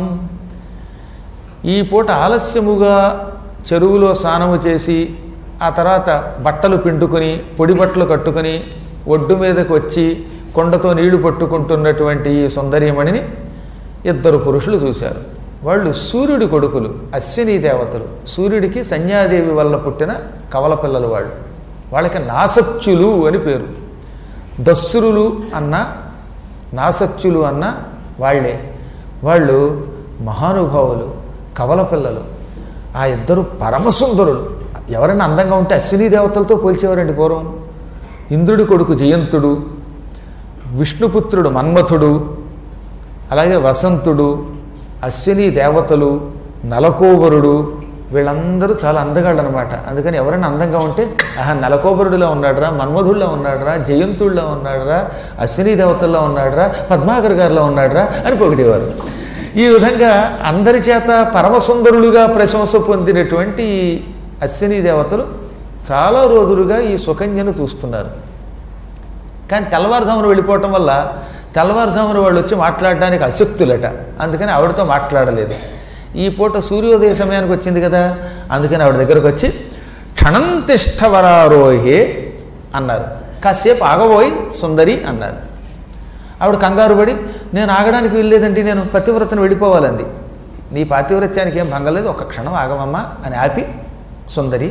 ఈ పూట ఆలస్యముగా చెరువులో స్నానము చేసి ఆ తర్వాత బట్టలు పిండుకొని పొడి బట్టలు కట్టుకొని ఒడ్డు మీదకు వచ్చి కొండతో నీళ్లు పట్టుకుంటున్నటువంటి ఈ సుందరీమణిని ఇద్దరు పురుషులు చూశారు వాళ్ళు సూర్యుడి కొడుకులు అశ్విని దేవతలు సూర్యుడికి సంధ్యాదేవి వల్ల పుట్టిన కవల పిల్లలు వాళ్ళు వాళ్ళకి నాసత్యులు అని పేరు దస్సురులు అన్న నాసత్యులు అన్న వాళ్ళే వాళ్ళు మహానుభావులు కవల పిల్లలు ఆ ఇద్దరు పరమసుందరులు ఎవరైనా అందంగా ఉంటే అశ్విని దేవతలతో పోల్చేవారండి పూర్వం ఇంద్రుడి కొడుకు జయంతుడు విష్ణుపుత్రుడు మన్మథుడు అలాగే వసంతుడు అశ్విని దేవతలు నలకోవరుడు వీళ్ళందరూ చాలా అందగాళ్ళు అనమాట అందుకని ఎవరైనా అందంగా ఉంటే ఆహా నలకోబరుడిలో ఉన్నాడురా మన్మధుల్లో ఉన్నాడురా జయంతుడిలో ఉన్నాడురా అశ్విని దేవతల్లో ఉన్నాడురా పద్మాకర్ గారిలో ఉన్నాడురా అని పొగిడేవారు ఈ విధంగా అందరి చేత పరమసుందరులుగా ప్రశంస పొందినటువంటి అశ్విని దేవతలు చాలా రోజులుగా ఈ సుకన్యను చూస్తున్నారు కానీ తెల్లవారుజామున వెళ్ళిపోవటం వల్ల తెల్లవారుజామున వాళ్ళు వచ్చి మాట్లాడడానికి అశక్తులట అందుకని ఆవిడతో మాట్లాడలేదు ఈ పూట సూర్యోదయ సమయానికి వచ్చింది కదా అందుకని ఆవిడ దగ్గరకు వచ్చి క్షణం తిష్టవరారోహే అన్నారు కాసేపు ఆగబోయి సుందరి అన్నారు ఆవిడ కంగారు పడి నేను ఆగడానికి వీల్లేదండి నేను పతివ్రతను వెళ్ళిపోవాలంది నీ పాతివ్రత్యానికి ఏం భంగలేదు ఒక క్షణం ఆగమమ్మా అని ఆపి సుందరి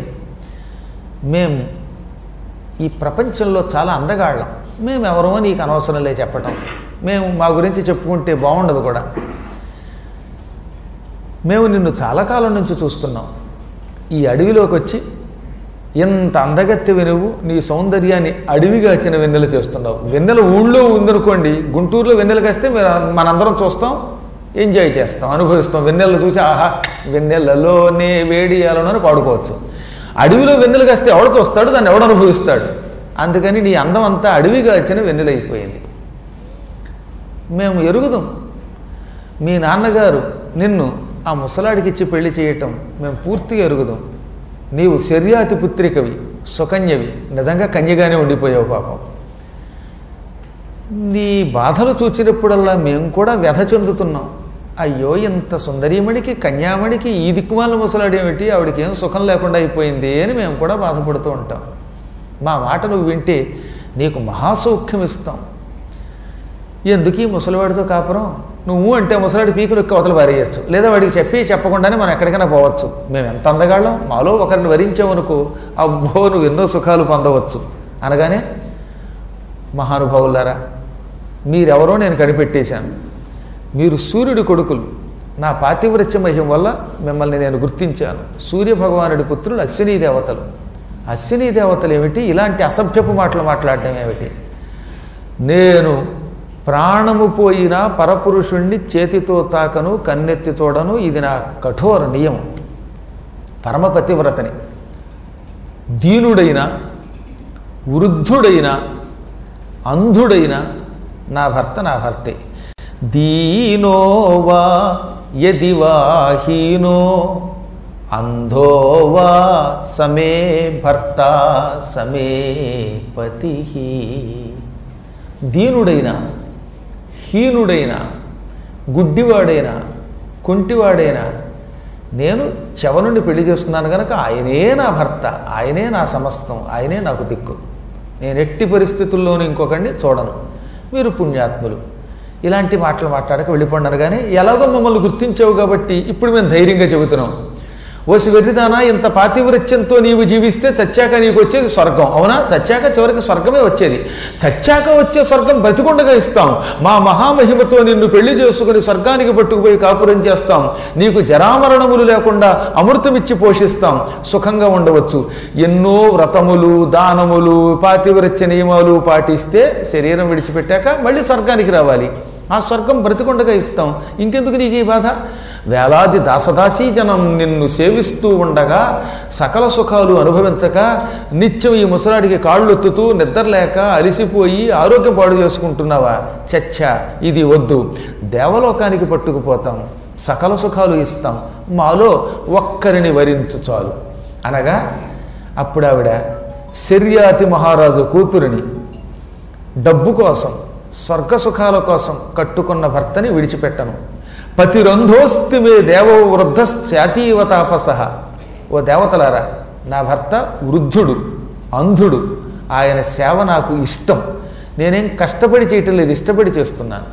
మేం ఈ ప్రపంచంలో చాలా అందగాళ్ళం మేము ఎవరో నీకు అనవసరం లే చెప్పటం మేము మా గురించి చెప్పుకుంటే బాగుండదు కూడా మేము నిన్ను చాలా కాలం నుంచి చూస్తున్నాం ఈ అడవిలోకి వచ్చి ఎంత అందగత్తెవి నువ్వు నీ సౌందర్యాన్ని అడవిగాచిన వెన్నెల చేస్తున్నావు వెన్నెల ఊళ్ళో ఉందనుకోండి గుంటూరులో వెన్నెల కాస్తే మీరు మనందరం చూస్తాం ఎంజాయ్ చేస్తాం అనుభవిస్తాం వెన్నెల చూసి ఆహా వెన్నెలలోనే వేడి అని పాడుకోవచ్చు అడవిలో వెన్నెలు కాస్తే ఎవడు చూస్తాడు దాన్ని ఎవడు అనుభవిస్తాడు అందుకని నీ అందం అంతా అడవిగా వచ్చిన వెన్నెలైపోయింది మేము ఎరుగుదాం మీ నాన్నగారు నిన్ను ఆ ముసలాడికిచ్చి పెళ్లి చేయటం మేము పూర్తిగా ఎరుగుదాం నీవు శర్యాతి పుత్రికవి సుకన్యవి నిజంగా కన్యగానే ఉండిపోయావు పాపం నీ బాధలు చూచినప్పుడల్లా మేము కూడా వ్యధ చెందుతున్నాం అయ్యో ఇంత సుందరీమణికి కన్యామణికి ఈ దిక్కుమాల ముసలాడేమిటి ఆవిడకి ఏం సుఖం లేకుండా అయిపోయింది అని మేము కూడా బాధపడుతూ ఉంటాం మా మాట నువ్వు వింటే నీకు మహాసౌఖ్యం ఇస్తాం ఎందుకు ఈ ముసలివాడితో కాపురం నువ్వు అంటే ముసలాడి పీకులు ఎక్క అవతల వారేయచ్చు లేదా వాడికి చెప్పి చెప్పకుండానే మనం ఎక్కడికైనా పోవచ్చు మేము ఎంత అందగాళ్ళం మాలో ఒకరిని వరించామనుకో అబ్బో నువ్వు ఎన్నో సుఖాలు పొందవచ్చు అనగానే మహానుభావులారా మీరెవరో నేను కనిపెట్టేశాను మీరు సూర్యుడి కొడుకులు నా పాతివ్రత్య మహిం వల్ల మిమ్మల్ని నేను గుర్తించాను సూర్య భగవానుడి పుత్రులు అశ్వినీ దేవతలు అశ్వినీ దేవతలు ఏమిటి ఇలాంటి అసభ్యపు మాటలు మాట్లాడడం ఏమిటి నేను ప్రాణము పోయిన పరపురుషుణ్ణి చేతితో తాకను కన్నెత్తి చూడను ఇది నా కఠోర నియమం పరమపతివ్రతని దీనుడైన వృద్ధుడైన అంధుడైన నా భర్త నా భర్తే దీనోవా యది వాహీనో అంధోవా సమే భర్త సమే పతి దీనుడైన హీనుడైన గుడ్డివాడైన కుంటివాడైనా నేను చెవనుండి పెళ్లి చేస్తున్నాను కనుక ఆయనే నా భర్త ఆయనే నా సమస్తం ఆయనే నాకు దిక్కు నేను ఎట్టి పరిస్థితుల్లోనూ ఇంకొకరిని చూడను మీరు పుణ్యాత్ములు ఇలాంటి మాటలు మాట్లాడక వెళ్ళిపోండారు కానీ ఎలాగో మమ్మల్ని గుర్తించావు కాబట్టి ఇప్పుడు మేము ధైర్యంగా చెబుతున్నాం ఓసి వెర్రిదానా ఇంత పాతివ్రత్యంతో నీవు జీవిస్తే చచ్చాక నీకు వచ్చేది స్వర్గం అవునా చచ్చాక చివరికి స్వర్గమే వచ్చేది చచ్చాక వచ్చే స్వర్గం బతికుండగా ఇస్తాం మా మహామహిమతో నిన్ను పెళ్లి చేసుకుని స్వర్గానికి పట్టుకుపోయి కాపురం చేస్తాం నీకు జరామరణములు లేకుండా అమృతమిచ్చి పోషిస్తాం సుఖంగా ఉండవచ్చు ఎన్నో వ్రతములు దానములు పాతివ్రత్య నియమాలు పాటిస్తే శరీరం విడిచిపెట్టాక మళ్ళీ స్వర్గానికి రావాలి ఆ స్వర్గం బ్రతికుండగా ఇస్తాం ఇంకెందుకు నీకు ఈ బాధ వేలాది దాసదాసీ జనం నిన్ను సేవిస్తూ ఉండగా సకల సుఖాలు అనుభవించక నిత్యం ఈ ముసలాడికి కాళ్ళు ఎత్తుతూ నిద్రలేక అలిసిపోయి ఆరోగ్యం పాడు చేసుకుంటున్నావా చచ్చ ఇది వద్దు దేవలోకానికి పట్టుకుపోతాం సకల సుఖాలు ఇస్తాం మాలో ఒక్కరిని వరించు చాలు అనగా అప్పుడు ఆవిడ శర్యాతి మహారాజు కూతురిని డబ్బు కోసం స్వర్గ సుఖాల కోసం కట్టుకున్న భర్తని విడిచిపెట్టను పతిరంధోస్తి మే దేవ వృద్ధ శాతీవ తాపస ఓ దేవతలారా నా భర్త వృద్ధుడు అంధుడు ఆయన సేవ నాకు ఇష్టం నేనేం కష్టపడి చేయటం లేదు ఇష్టపడి చేస్తున్నాను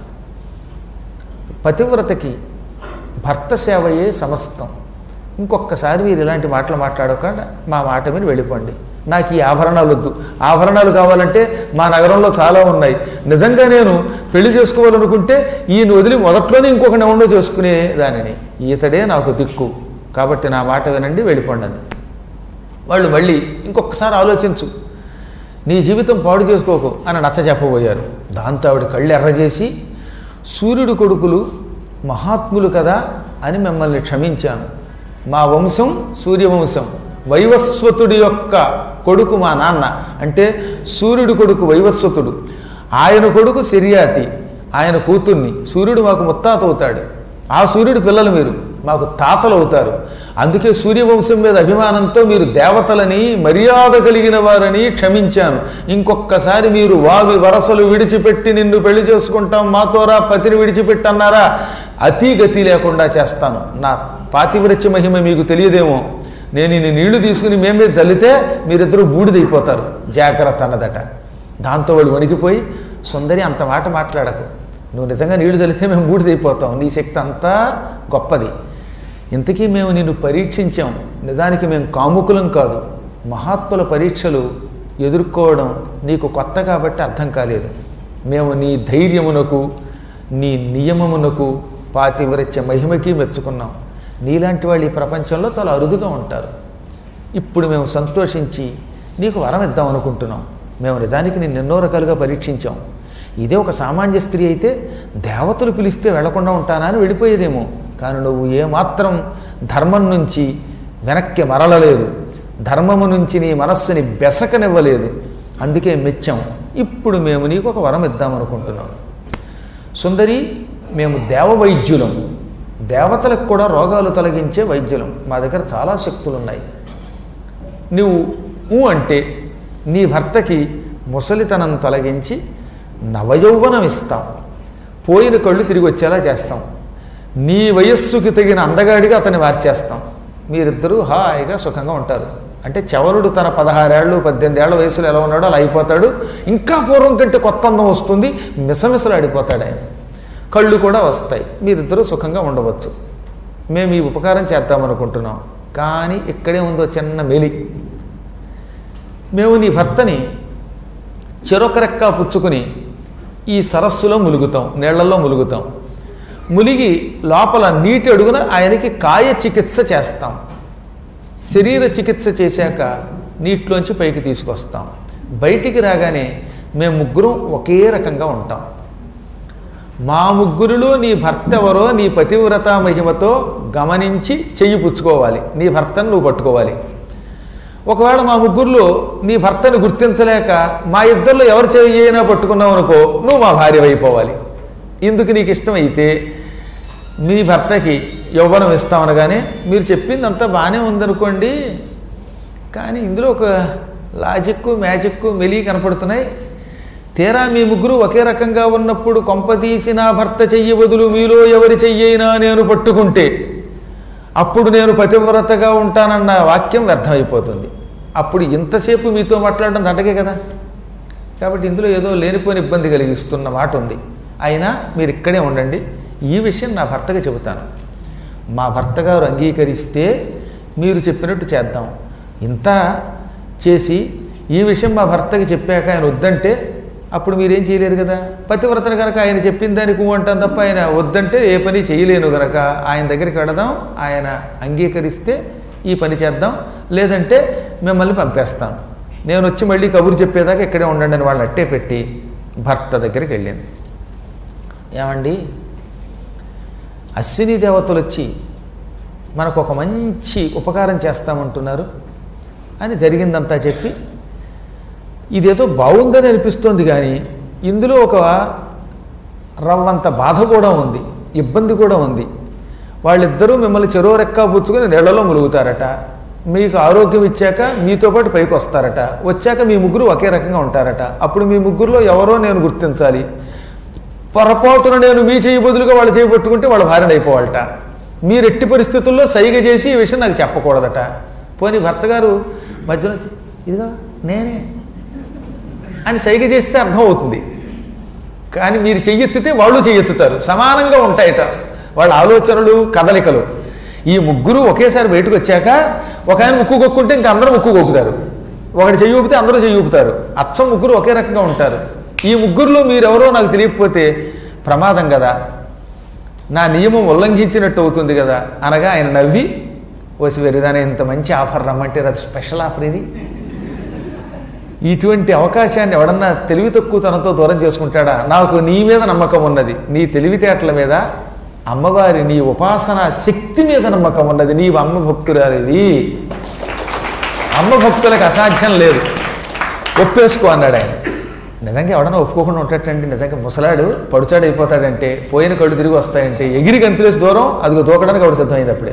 పతివ్రతకి భర్త సేవయే సమస్తం ఇంకొకసారి మీరు ఇలాంటి మాటలు మాట్లాడకుండా మా మాట మీద వెళ్ళిపోండి నాకు ఈ ఆభరణాలు వద్దు ఆభరణాలు కావాలంటే మా నగరంలో చాలా ఉన్నాయి నిజంగా నేను పెళ్లి చేసుకోవాలనుకుంటే ఈయన వదిలి మొదట్లోనే ఇంకొకటి ఎవడో చేసుకునే దానిని ఈతడే నాకు దిక్కు కాబట్టి నా మాట వినండి వెళ్ళిపోండి అంది. వాళ్ళు మళ్ళీ ఇంకొకసారి ఆలోచించు నీ జీవితం పాడు చేసుకోకు అని నచ్చ చెప్పబోయారు దాంతో ఆవిడ కళ్ళు ఎర్రజేసి సూర్యుడు కొడుకులు మహాత్ములు కదా అని మిమ్మల్ని క్షమించాను మా వంశం సూర్యవంశం వైవస్వతుడి యొక్క కొడుకు మా నాన్న అంటే సూర్యుడి కొడుకు వైవస్వతుడు ఆయన కొడుకు సిరియాతి ఆయన కూతుర్ని సూర్యుడు మాకు ముత్తాత అవుతాడు ఆ సూర్యుడి పిల్లలు మీరు మాకు తాతలు అవుతారు అందుకే సూర్యవంశం మీద అభిమానంతో మీరు దేవతలని మర్యాద కలిగిన వారని క్షమించాను ఇంకొక్కసారి మీరు వావి వరసలు విడిచిపెట్టి నిన్ను పెళ్లి చేసుకుంటాం మాతోరా పతిని విడిచిపెట్టి అన్నారా అతి గతి లేకుండా చేస్తాను నా పాతివ్రత్య మహిమ మీకు తెలియదేమో నేను ఇన్ని నీళ్లు తీసుకుని మేమే జల్లితే మీరిద్దరూ బూడిదైపోతారు జాగ్రత్త అన్నదట దాంతో వాడు వణికిపోయి సుందరి అంత మాట మాట్లాడకు నువ్వు నిజంగా నీళ్లు చల్లితే మేము బూడిదైపోతాం నీ శక్తి అంతా గొప్పది ఇంతకీ మేము నిన్ను పరీక్షించాం నిజానికి మేము కాముకులం కాదు మహాత్ముల పరీక్షలు ఎదుర్కోవడం నీకు కొత్త కాబట్టి అర్థం కాలేదు మేము నీ ధైర్యమునకు నీ నియమమునకు పాతివ్రత్య మహిమకి మెచ్చుకున్నాం నీలాంటి వాళ్ళు ఈ ప్రపంచంలో చాలా అరుదుగా ఉంటారు ఇప్పుడు మేము సంతోషించి నీకు వరం ఇద్దాం అనుకుంటున్నాం మేము నిజానికి నిన్ను ఎన్నో రకాలుగా పరీక్షించాం ఇదే ఒక సామాన్య స్త్రీ అయితే దేవతలు పిలిస్తే వెళ్లకుండా ఉంటానా అని వెళ్ళిపోయేదేమో కానీ నువ్వు ఏమాత్రం ధర్మం నుంచి వెనక్కి మరలలేదు ధర్మము నుంచి నీ మనస్సుని బెసకనివ్వలేదు అందుకే మెచ్చాం ఇప్పుడు మేము నీకు ఒక వరం ఇద్దామనుకుంటున్నాం సుందరి మేము దేవ వైద్యులం దేవతలకు కూడా రోగాలు తొలగించే వైద్యులం మా దగ్గర చాలా శక్తులు ఉన్నాయి నువ్వు ఊ అంటే నీ భర్తకి ముసలితనం తొలగించి నవయౌవనం ఇస్తాం పోయిన కళ్ళు తిరిగి వచ్చేలా చేస్తాం నీ వయస్సుకి తగిన అందగాడిగా అతన్ని మార్చేస్తాం మీరిద్దరూ హాయిగా సుఖంగా ఉంటారు అంటే చవరుడు తన పదహారేళ్ళు పద్దెనిమిది ఏళ్ల వయసులో ఎలా ఉన్నాడో అలా అయిపోతాడు ఇంకా పూర్వం కంటే కొత్త అందం వస్తుంది మిసమిసలాడిపోతాడు ఆయన కళ్ళు కూడా వస్తాయి మీరిద్దరూ సుఖంగా ఉండవచ్చు మేము ఈ ఉపకారం చేద్దామనుకుంటున్నాం కానీ ఇక్కడే ఉందో చిన్న మెలి మేము నీ భర్తని చెరొక రెక్క పుచ్చుకుని ఈ సరస్సులో ములుగుతాం నీళ్లలో ములుగుతాం ములిగి లోపల నీటి అడుగున ఆయనకి కాయ చికిత్స చేస్తాం శరీర చికిత్స చేశాక నీటిలోంచి పైకి తీసుకొస్తాం బయటికి రాగానే మేము ముగ్గురం ఒకే రకంగా ఉంటాం మా ముగ్గురిలో నీ భర్త ఎవరో నీ పతివ్రత మహిమతో గమనించి చెయ్యి పుచ్చుకోవాలి నీ భర్తను నువ్వు పట్టుకోవాలి ఒకవేళ మా ముగ్గురులో నీ భర్తను గుర్తించలేక మా ఇద్దరిలో ఎవరు చేయైనా పట్టుకున్నావు అనుకో నువ్వు మా భార్య అయిపోవాలి ఇందుకు నీకు ఇష్టమైతే మీ భర్తకి యౌవనం ఇస్తామనగానే మీరు చెప్పింది అంతా బాగానే ఉందనుకోండి కానీ ఇందులో ఒక లాజిక్ మ్యాజిక్ మెలి కనపడుతున్నాయి తీరా మీ ముగ్గురు ఒకే రకంగా ఉన్నప్పుడు కొంపదీసి నా భర్త చెయ్యి బదులు మీలో ఎవరి చెయ్యైనా నేను పట్టుకుంటే అప్పుడు నేను పతివ్రతగా ఉంటానన్న వాక్యం వ్యర్థమైపోతుంది అప్పుడు ఇంతసేపు మీతో మాట్లాడడం దండగే కదా కాబట్టి ఇందులో ఏదో లేనిపోని ఇబ్బంది కలిగిస్తున్న మాట ఉంది అయినా మీరు ఇక్కడే ఉండండి ఈ విషయం నా భర్తకి చెబుతాను మా భర్త గారు అంగీకరిస్తే మీరు చెప్పినట్టు చేద్దాం ఇంత చేసి ఈ విషయం మా భర్తకి చెప్పాక ఆయన వద్దంటే అప్పుడు మీరేం చేయలేరు కదా పతివ్రతను కనుక ఆయన చెప్పిన దానికి ఊ అంటాం తప్ప ఆయన వద్దంటే ఏ పని చేయలేను కనుక ఆయన దగ్గరికి వెడదాం ఆయన అంగీకరిస్తే ఈ పని చేద్దాం లేదంటే మిమ్మల్ని పంపేస్తాను నేను వచ్చి మళ్ళీ కబురు చెప్పేదాకా ఇక్కడే ఉండండి అని వాళ్ళు అట్టే పెట్టి భర్త దగ్గరికి వెళ్ళింది ఏమండి అశ్విని దేవతలు వచ్చి మనకు ఒక మంచి ఉపకారం చేస్తామంటున్నారు అని జరిగిందంతా చెప్పి ఇదేదో బాగుందని అనిపిస్తోంది కానీ ఇందులో ఒక రవ్వంత బాధ కూడా ఉంది ఇబ్బంది కూడా ఉంది వాళ్ళిద్దరూ మిమ్మల్ని చెరో రెక్క పుచ్చుకొని నీళ్లలో ములుగుతారట మీకు ఆరోగ్యం ఇచ్చాక మీతో పాటు పైకి వస్తారట వచ్చాక మీ ముగ్గురు ఒకే రకంగా ఉంటారట అప్పుడు మీ ముగ్గురులో ఎవరో నేను గుర్తించాలి పొరపాటున నేను మీ చేయి బదులుగా వాళ్ళు చేయి పట్టుకుంటే వాళ్ళ భార్యను అయిపోవాలట మీరు ఎట్టి పరిస్థితుల్లో సైగ చేసి ఈ విషయం నాకు చెప్పకూడదట పోనీ భర్త గారు మధ్యలో వచ్చి, ఇదిగో నేనే అని సైగ చేస్తే అర్థం అవుతుంది కానీ మీరు చెయ్యెత్తితే వాళ్ళు చెయ్యెత్తుతారు సమానంగా ఉంటాయట వాళ్ళ ఆలోచనలు కదలికలు ఈ ముగ్గురు ఒకేసారి బయటకు వచ్చాక ఒక ఆయన ముక్కు కొక్కుంటే ఇంకా అందరూ ముక్కు కొక్కుతారు ఒకటి చెయ్యి ఊపితే అందరూ చెయ్యి ఊపుతారు అచ్చం ముగ్గురు ఒకే రకంగా ఉంటారు ఈ ముగ్గురులో మీరెవరో నాకు తెలియకపోతే ప్రమాదం కదా నా నియమం ఉల్లంఘించినట్టు అవుతుంది కదా అనగా ఆయన నవ్వి ఓసి వెరిదానే ఇంత మంచి ఆఫర్ రమ్మంటే అది స్పెషల్ ఆఫర్ ఇది ఇటువంటి అవకాశాన్ని ఎవడన్నా తెలివి తక్కువ తనతో దూరం చేసుకుంటాడా నాకు నీ మీద నమ్మకం ఉన్నది నీ తెలివితేటల మీద అమ్మవారి నీ ఉపాసన శక్తి మీద నమ్మకం ఉన్నది నీవు అమ్మ భక్తురాలివి అమ్మ భక్తులకు అసాధ్యం లేదు ఒప్పేసుకో అన్నాడు ఆయన నిజంగా ఎవడన్నా ఒప్పుకోకుండా ఉంటాడంటే నిజంగా ముసలాడు పడుచాడు అయిపోతాడంటే పోయిన కళ్ళు తిరిగి వస్తాయంటే ఎగిరి గంతులేసి దూరం అది దూకడానికి ఆవిడ సిద్ధమైంది అప్పుడే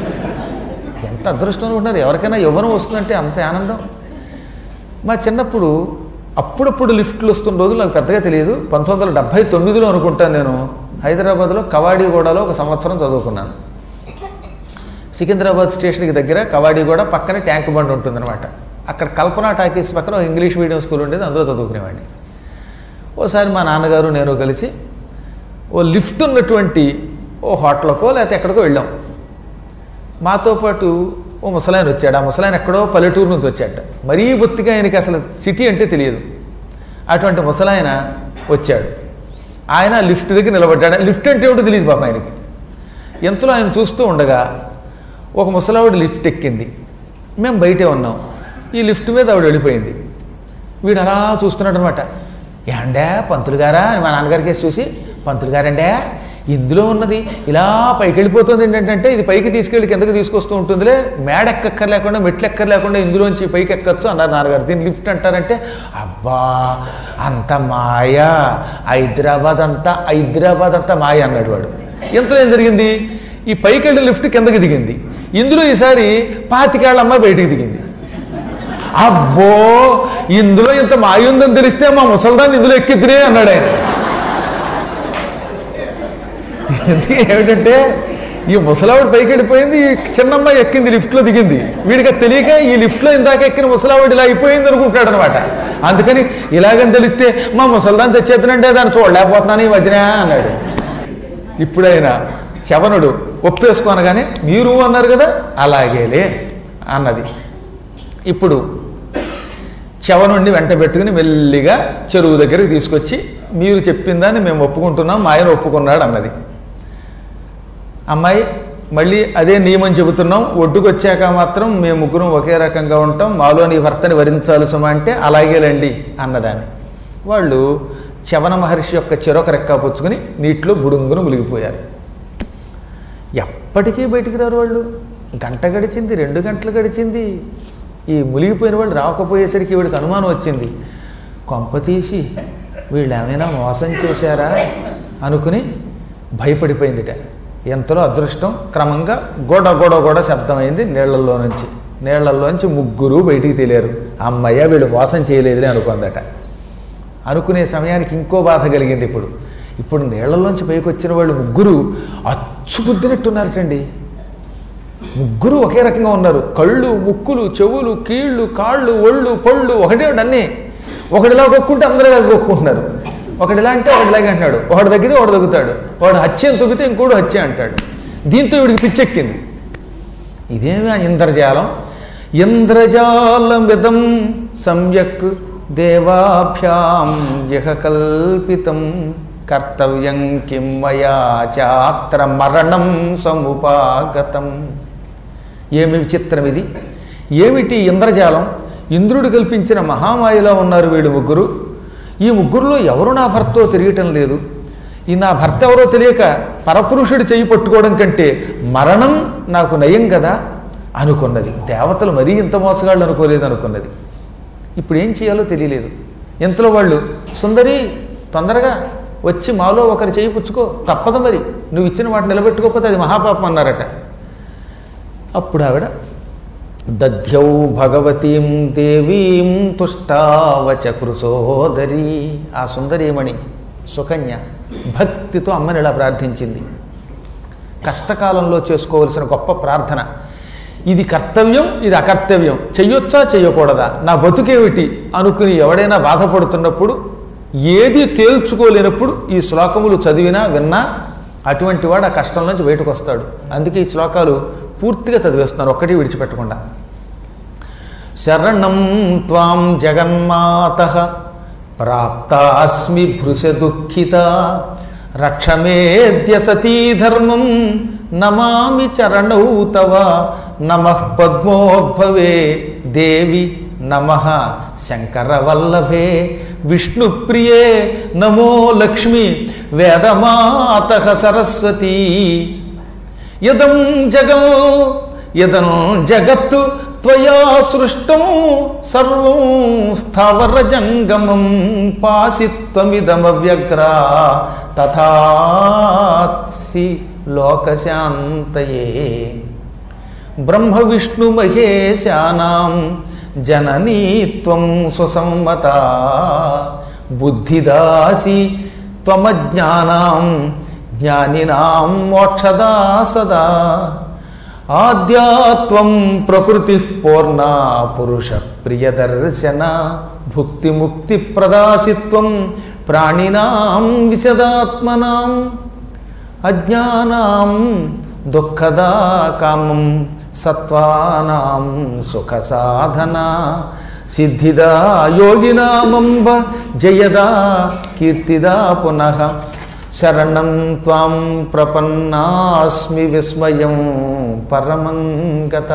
ఎంత అదృష్టం ఉన్నారు ఎవరికైనా యవ్వనం వస్తుందంటే అంత ఆనందం మా చిన్నప్పుడు అప్పుడప్పుడు లిఫ్ట్లు వస్తున్న రోజులు నాకు పెద్దగా తెలియదు పంతొమ్మిది వందల డెబ్భై తొమ్మిదిలో అనుకుంటాను నేను హైదరాబాద్లో కవాడిగూడలో ఒక సంవత్సరం చదువుకున్నాను సికింద్రాబాద్ స్టేషన్కి దగ్గర కవాడిగూడ పక్కనే ట్యాంక్ బండ్ ఉంటుందన్నమాట అక్కడ కల్పన టాకీస్ పక్కన ఒక ఇంగ్లీష్ మీడియం స్కూల్ ఉండేది అందులో చదువుకునేవాడిని ఓసారి మా నాన్నగారు నేను కలిసి ఓ లిఫ్ట్ ఉన్నటువంటి ఓ హోటల్కో లేకపోతే ఎక్కడికో వెళ్ళాం మాతో పాటు ఓ ముసలాయన వచ్చాడు ఆ ముసలాయన ఎక్కడో పల్లెటూరు నుంచి వచ్చాట మరీ బొత్తిగా ఆయనకి అసలు సిటీ అంటే తెలియదు అటువంటి ముసలాయన వచ్చాడు ఆయన లిఫ్ట్ దగ్గర నిలబడ్డాడు లిఫ్ట్ అంటే ఏమిటో తెలియదు పాప ఆయనకి ఎంతలో ఆయన చూస్తూ ఉండగా ఒక ముసలావిడ లిఫ్ట్ ఎక్కింది మేము బయటే ఉన్నాం ఈ లిఫ్ట్ మీద ఆవిడ వెళ్ళిపోయింది వీడు అలా చూస్తున్నాడు అనమాట ఏండే పంతులు గారా అని మా నాన్నగారికి వేసి చూసి పంతులు గారండే ఇందులో ఉన్నది ఇలా పైకి వెళ్ళిపోతుంది ఏంటంటే ఇది పైకి తీసుకెళ్ళి కిందకి తీసుకొస్తూ ఉంటుందిలే మేడ ఎక్కక్కర్ లేకుండా మెట్లు ఎక్కర్ లేకుండా ఇందులోంచి పైకి ఎక్కచ్చు అన్నారు నాన్నగారు దీన్ని లిఫ్ట్ అంటారంటే అబ్బా అంత మాయా హైదరాబాద్ అంతా హైదరాబాద్ అంతా మాయ అన్నాడు వాడు ఇంతలో ఏం జరిగింది ఈ పైకి వెళ్ళిన లిఫ్ట్ కిందకి దిగింది ఇందులో ఈసారి పాతికేళ్ళ అమ్మాయి బయటికి దిగింది అబ్బో ఇందులో ఇంత మాయ ఉందని తెలిస్తే మా ముసల్దాన్ని ఇందులో ఎక్కిద్దిరే అన్నాడు ఆయన ఎందుకు ఏమిటంటే ఈ ముసలావిడ పైకి వెళ్ళిపోయింది ఈ చిన్నమ్మాయి ఎక్కింది లిఫ్ట్లో దిగింది వీడికి అది తెలియక ఈ లిఫ్ట్లో ఇందాక ఎక్కిన ముసలావిడ ఇలా అయిపోయింది అనుకుంటాడు అనమాట అందుకని ఇలాగని తెలిస్తే మా ముసల్దాన్ని తెచ్చేద్దనంటే దాన్ని చూడలేకపోతున్నాను ఈ మధ్యన అన్నాడు ఇప్పుడైనా చవనుడు ఒప్పేసుకోనగానే మీరు అన్నారు కదా అలాగేలే అన్నది ఇప్పుడు చవనుండి వెంట పెట్టుకుని మెల్లిగా చెరువు దగ్గరికి తీసుకొచ్చి మీరు చెప్పిందని మేము ఒప్పుకుంటున్నాం మా ఆయన ఒప్పుకున్నాడు అన్నది అమ్మాయి మళ్ళీ అదే నియమం చెబుతున్నాం ఒడ్డుకు వచ్చాక మాత్రం మేము ముగ్గురం ఒకే రకంగా ఉంటాం మాలో నీ భర్తని వరించాల్సమా అంటే అలాగేలండి అన్నదాన్ని వాళ్ళు చవన మహర్షి యొక్క చెరొక రెక్క పుచ్చుకుని నీటిలో బుడుంగును మునిగిపోయారు ఎప్పటికీ బయటికి రారు వాళ్ళు గంట గడిచింది రెండు గంటలు గడిచింది ఈ మునిగిపోయిన వాళ్ళు రాకపోయేసరికి వీడికి అనుమానం వచ్చింది కొంప తీసి వీళ్ళు ఏమైనా మోసం చేశారా అనుకుని భయపడిపోయిందిట ఎంతలో అదృష్టం క్రమంగా గోడ గోడ గోడ శబ్దమైంది నీళ్లలో నుంచి నీళ్లలోంచి ముగ్గురు బయటికి తెలియారు అమ్మయ్య వీళ్ళు మోసం చేయలేదులే అనుకుందట అనుకునే సమయానికి ఇంకో బాధ కలిగింది ఇప్పుడు ఇప్పుడు నీళ్లలోంచి పైకి వచ్చిన వాళ్ళు ముగ్గురు అచ్చుకుద్దినట్టున్నారటండి ముగ్గురు ఒకే రకంగా ఉన్నారు కళ్ళు ముక్కులు చెవులు కీళ్ళు కాళ్ళు ఒళ్ళు పళ్ళు ఒకటే అన్నీ ఒకటిలా కొక్కుంటే అందరూ ఇలా కొక్కుంటున్నారు ఒకటిలా అంటే ఒకటిలాగే అంటున్నాడు ఒకటి తగ్గితే ఒకటి తగ్గుతాడు వాడు హత్య తొగితే ఇంకోడు హత్య అంటాడు దీంతో వీడికి పిచ్చెక్కింది ఇదేమి ఆ ఇంద్రజాలం ఇంద్రజాలమిదం సమ్యక్ దేవాభ్యాం యహ కల్పితం కర్తవ్యం కిం మయా చాత్ర మరణం సముపాగతం ఏమి విచిత్రం ఇది ఏమిటి ఇంద్రజాలం ఇంద్రుడు కల్పించిన మహామాయలో ఉన్నారు వీడు ముగ్గురు ఈ ముగ్గురులో ఎవరు నా భర్తో తెలియటం లేదు ఈ నా భర్త ఎవరో తెలియక పరపురుషుడు చేయి పట్టుకోవడం కంటే మరణం నాకు నయం కదా అనుకున్నది దేవతలు మరీ ఇంత మోసగాళ్ళు అనుకోలేదు అనుకున్నది ఇప్పుడు ఏం చేయాలో తెలియలేదు ఇంతలో వాళ్ళు సుందరి తొందరగా వచ్చి మాలో ఒకరి చేయి పుచ్చుకో తప్పదు మరి నువ్వు ఇచ్చిన మాట నిలబెట్టుకోకపోతే అది మహాపాపం అన్నారట అప్పుడు ఆవిడ దధ్యౌ భగవతీం దేవీం తుష్టావచ కృసోదరి ఆ సుందరీమణి సుకన్య భక్తితో అమ్మని ఇలా ప్రార్థించింది కష్టకాలంలో చేసుకోవలసిన గొప్ప ప్రార్థన ఇది కర్తవ్యం ఇది అకర్తవ్యం చెయ్యొచ్చా చెయ్యకూడదా నా బతుకేమిటి అనుకుని ఎవడైనా బాధపడుతున్నప్పుడు ఏది తేల్చుకోలేనప్పుడు ఈ శ్లోకములు చదివినా విన్నా అటువంటి వాడు ఆ కష్టం నుంచి బయటకు వస్తాడు అందుకే ఈ శ్లోకాలు పూర్తిగా చదివేస్తున్నారు ఒక్కటి విడిచిపెట్టకుండా శరణం త్వాం జగన్మాత ప్రాప్తాస్మి భృశ దుఃఖిత రక్షమేద్య సతీ ధర్మం నమామి చరణౌ తవ నమ పద్మోద్భవే దేవి నమ శంకరవల్లభే విష్ణుప్రియే నమో లక్ష్మి వేదమాత సరస్వతీ యదం జగం యదం జగత్తు త్వయా సృష్టం సర్వం స్థావర జంగమం పాసిత్వమిదమవ్యగ్రా తథాసి లోకశాంతయే బ్రహ్మ విష్ణు మహేశానాం జననీ త్వం సుసమ్మత బుద్ధిదాసి త్వమజ్ఞానాం జ్ఞానినాం మోక్షదా సదా ఆద్యాత్వం ప్రకృతి పూర్ణ పురుష ప్రియదర్శన భుక్తి ముక్తి ప్రదాసిత్వం ప్రాణినాం విశదాత్మనాం అజ్ఞానాం దుఃఖదా కామం సత్వానాం సుఖ సాధన సిద్ధిదా యోగినామంబ జయదా కీర్తిదా పునః శరణం త్వాం ప్రపన్నాస్మి విస్మయం పరమం గత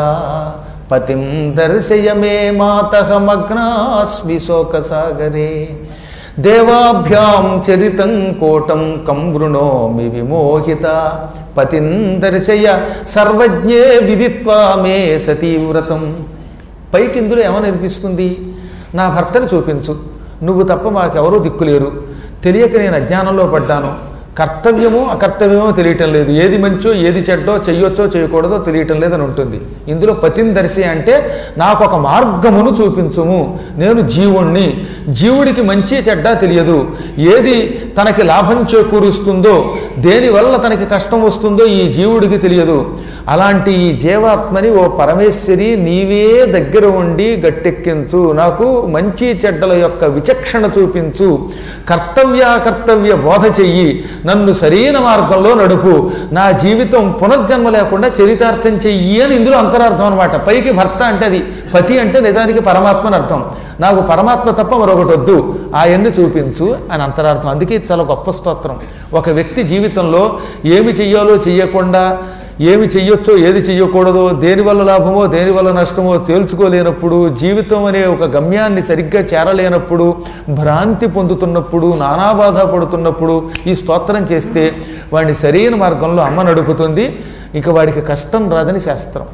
పతిం దర్శయ మే మాత మగ్నాస్మి శోకసాగరే దేవాభ్యాం చరితం కోటం కంవృణోమి విమోహిత పతిం దర్శయ సర్వజ్ఞే విదిత్వా మే సతీవ్రతం పైకి ఇందులో ఏమని అనిపిస్తుంది నా భర్తను చూపించు నువ్వు తప్ప మాకెవరూ దిక్కులేరు తెలియక నేను అజ్ఞానంలో పడ్డాను కర్తవ్యమో అకర్తవ్యమో తెలియటం లేదు ఏది మంచో ఏది చెడ్డో చెయ్యొచ్చో చేయకూడదో తెలియటం లేదని ఉంటుంది ఇందులో పతిని దర్శి అంటే నాకు ఒక మార్గమును చూపించుము నేను జీవుణ్ణి జీవుడికి మంచి చెడ్డ తెలియదు ఏది తనకి లాభం చేకూరుస్తుందో దేనివల్ల తనకి కష్టం వస్తుందో ఈ జీవుడికి తెలియదు అలాంటి ఈ జీవాత్మని ఓ పరమేశ్వరి నీవే దగ్గర ఉండి గట్టెక్కించు నాకు మంచి చెడ్డల యొక్క విచక్షణ చూపించు కర్తవ్యాకర్తవ్య బోధ చెయ్యి నన్ను సరైన మార్గంలో నడుపు నా జీవితం పునర్జన్మ లేకుండా చరితార్థం చెయ్యి అని ఇందులో అంతరార్థం అనమాట పైకి భర్త అంటే అది పతి అంటే నిజానికి పరమాత్మ అని అర్థం నాకు పరమాత్మ తప్ప మరొకటి వద్దు ఆయన్ని చూపించు అని అంతరార్థం అందుకే ఇది చాలా గొప్ప స్తోత్రం ఒక వ్యక్తి జీవితంలో ఏమి చెయ్యాలో చెయ్యకుండా ఏమి చెయ్యొచ్చో ఏది చెయ్యకూడదో దేనివల్ల లాభమో దేనివల్ల నష్టమో తేల్చుకోలేనప్పుడు జీవితం అనే ఒక గమ్యాన్ని సరిగ్గా చేరలేనప్పుడు భ్రాంతి పొందుతున్నప్పుడు నానా బాధ పడుతున్నప్పుడు ఈ స్తోత్రం చేస్తే వాడిని సరైన మార్గంలో అమ్మ నడుపుతుంది ఇక వాడికి కష్టం రాదని శాస్త్రం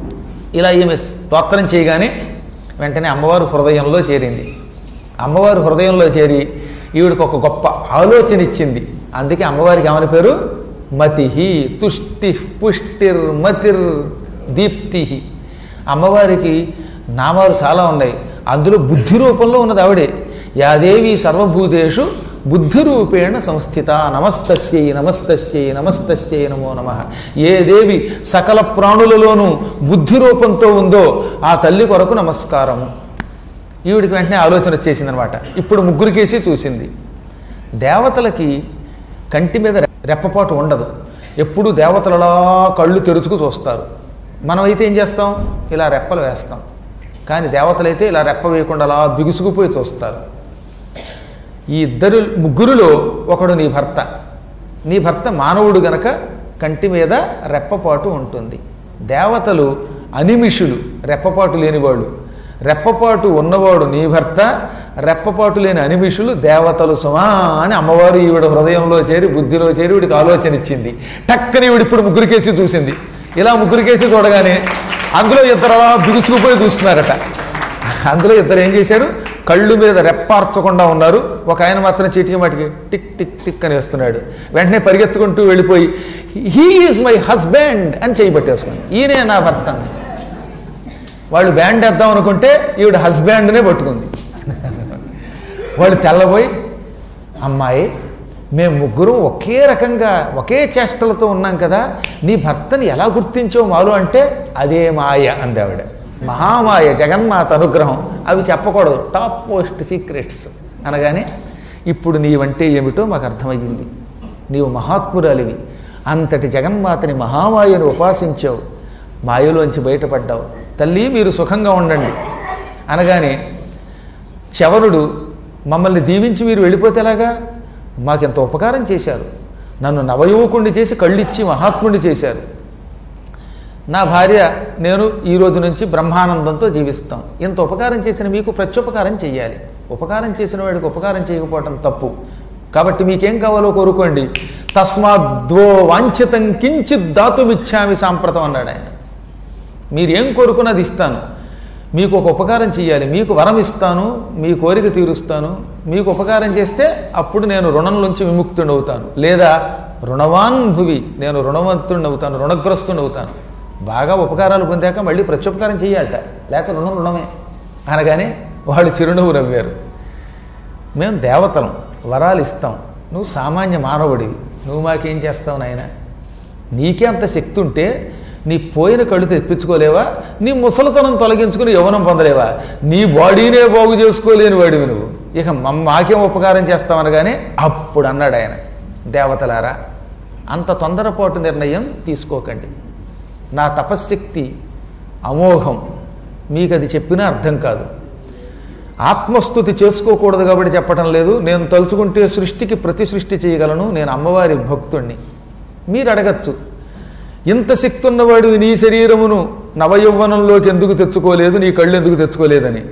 ఇలా ఈమె స్తోత్రం చేయగానే వెంటనే అమ్మవారు హృదయంలో చేరింది అమ్మవారు హృదయంలో చేరి ఈవిడికి ఒక గొప్ప ఆలోచన ఇచ్చింది అందుకే అమ్మవారికి ఏమని పేరు మతి తుష్టి పుష్టిర్ మతిర్ దీప్తి అమ్మవారికి నామాలు చాలా ఉన్నాయి అందులో బుద్ధి రూపంలో ఉన్నది ఆవిడే యాదేవి సర్వభూతేషు బుద్ధి రూపేణ సంస్థిత నమస్తస్యై నమస్తస్యై నమస్తస్యై నమో నమ ఏ దేవి సకల ప్రాణులలోనూ బుద్ధి రూపంతో ఉందో ఆ తల్లి కొరకు నమస్కారము ఈవిడికి వెంటనే ఆలోచన వచ్చేసిందనమాట ఇప్పుడు ముగ్గురికేసి చూసింది దేవతలకి కంటి మీద రెప్పపాటు ఉండదు ఎప్పుడు దేవతలలా కళ్ళు తెరుచుకు చూస్తారు మనమైతే ఏం చేస్తాం ఇలా రెప్పలు వేస్తాం కానీ దేవతలైతే ఇలా రెప్ప వేయకుండా అలా బిగుసుకుపోయి చూస్తారు ఈ ఇద్దరు ముగ్గురులో ఒకడు నీ భర్త నీ భర్త మానవుడు గనక కంటి మీద రెప్పపాటు ఉంటుంది దేవతలు అనిమిషులు రెప్పపాటు లేనివాళ్ళు రెప్పపాటు ఉన్నవాడు నీ భర్త రెప్పపాటు లేని అనిమిషులు దేవతలు సుమా అని అమ్మవారు ఈవిడ హృదయంలో చేరి బుద్ధిలో చేరి వీడికి ఆలోచన ఇచ్చింది టక్కని ఈవిడ ఇప్పుడు ముగ్గురికేసి చూసింది ఇలా ముగ్గురికేసి చూడగానే అందులో ఇద్దరు అలా బిగుసుకుపోయి చూస్తున్నారట అందులో ఇద్దరు ఏం చేశారు కళ్ళు మీద రెప్పార్చకుండా ఉన్నారు ఒక ఆయన మాత్రం చీటికి మాటికి టిక్ టిక్ టిక్ అని వేస్తున్నాడు వెంటనే పరిగెత్తుకుంటూ వెళ్ళిపోయి హీ ఈజ్ మై హస్బెండ్ అని చేయబట్టేసుకుని ఈయనే నా భర్త అంది. వాళ్ళు బ్యాండ్ వేద్దాం అనుకుంటే ఈవిడ హస్బెండ్నే పట్టుకుంది వాళ్ళు తెల్లబోయి అమ్మాయి మేము ముగ్గురు ఒకే రకంగా ఒకే చేష్టలతో ఉన్నాం కదా నీ భర్తని ఎలా గుర్తించావు మాలు అంటే అదే మాయ అంది ఆవిడ మహామాయ జగన్మాత అనుగ్రహం అవి చెప్పకూడదు టాప్ మోస్ట్ సీక్రెట్స్ అనగానే ఇప్పుడు నీవంటే ఏమిటో మాకు అర్థమయ్యింది నీవు మహాత్మురాలివి అంతటి జగన్మాతని మహామాయను ఉపాసించావు మాయలోంచి బయటపడ్డావు తల్లి మీరు సుఖంగా ఉండండి అనగానే చవనుడు మమ్మల్ని దీవించి మీరు వెళ్ళిపోతే ఎలాగా మాకెంత ఉపకారం చేశారు నన్ను నవయువకుణ్ణి చేసి కళ్ళిచ్చి మహాత్ముడిని చేశారు నా భార్య నేను ఈ రోజు నుంచి బ్రహ్మానందంతో జీవిస్తాం ఇంత ఉపకారం చేసిన మీకు ప్రత్యుపకారం చేయాలి ఉపకారం చేసిన వాడికి ఉపకారం చేయకపోవటం తప్పు కాబట్టి మీకేం కావాలో కోరుకోండి తస్మాద్వో వాంఛితం కించిత్ దాతుమిచ్చామి సాంప్రతం అన్నాడు ఆయన మీరు ఏం కోరుకున్నది ఇస్తాను మీకు ఒక ఉపకారం చేయాలి మీకు వరం ఇస్తాను మీ కోరిక తీరుస్తాను మీకు ఉపకారం చేస్తే అప్పుడు నేను రుణం నుంచి విముక్తుని అవుతాను లేదా రుణవాన్ భువి నేను రుణవంతుడిని అవుతాను రుణగ్రస్తుని అవుతాను బాగా ఉపకారాలు పొందాక మళ్ళీ ప్రత్యుపకారం చేయాలట లేకపోతే రుణం రుణమే అనగానే వాళ్ళు చిరునవ్వు నవ్వారు మేము దేవతలం వరాలు ఇస్తాం నువ్వు సామాన్య మానవుడివి నువ్వు మాకేం చేస్తావు నాయన నీకే అంత శక్తి ఉంటే నీ పోయిన కళ్ళు తెప్పించుకోలేవా నీ ముసలితనం తొలగించుకుని యవనం పొందలేవా నీ బాడీనే బాగు చేసుకోలేని వాడివి నువ్వు ఇక మమ్మ మాకేం ఉపకారం చేస్తామనగానే అప్పుడు అన్నాడు ఆయన దేవతలారా అంత తొందరపాటు నిర్ణయం తీసుకోకండి నా తపశ్శక్తి అమోఘం మీకు అది చెప్పినా అర్థం కాదు ఆత్మస్థుతి చేసుకోకూడదు కాబట్టి చెప్పటం లేదు నేను తలుచుకుంటే సృష్టికి ప్రతి సృష్టి చేయగలను నేను అమ్మవారి భక్తుణ్ణి మీరు అడగచ్చు ఇంత శక్తి ఉన్నవాడు నీ శరీరమును నవయౌవనంలోకి ఎందుకు తెచ్చుకోలేదు నీ కళ్ళు ఎందుకు తెచ్చుకోలేదని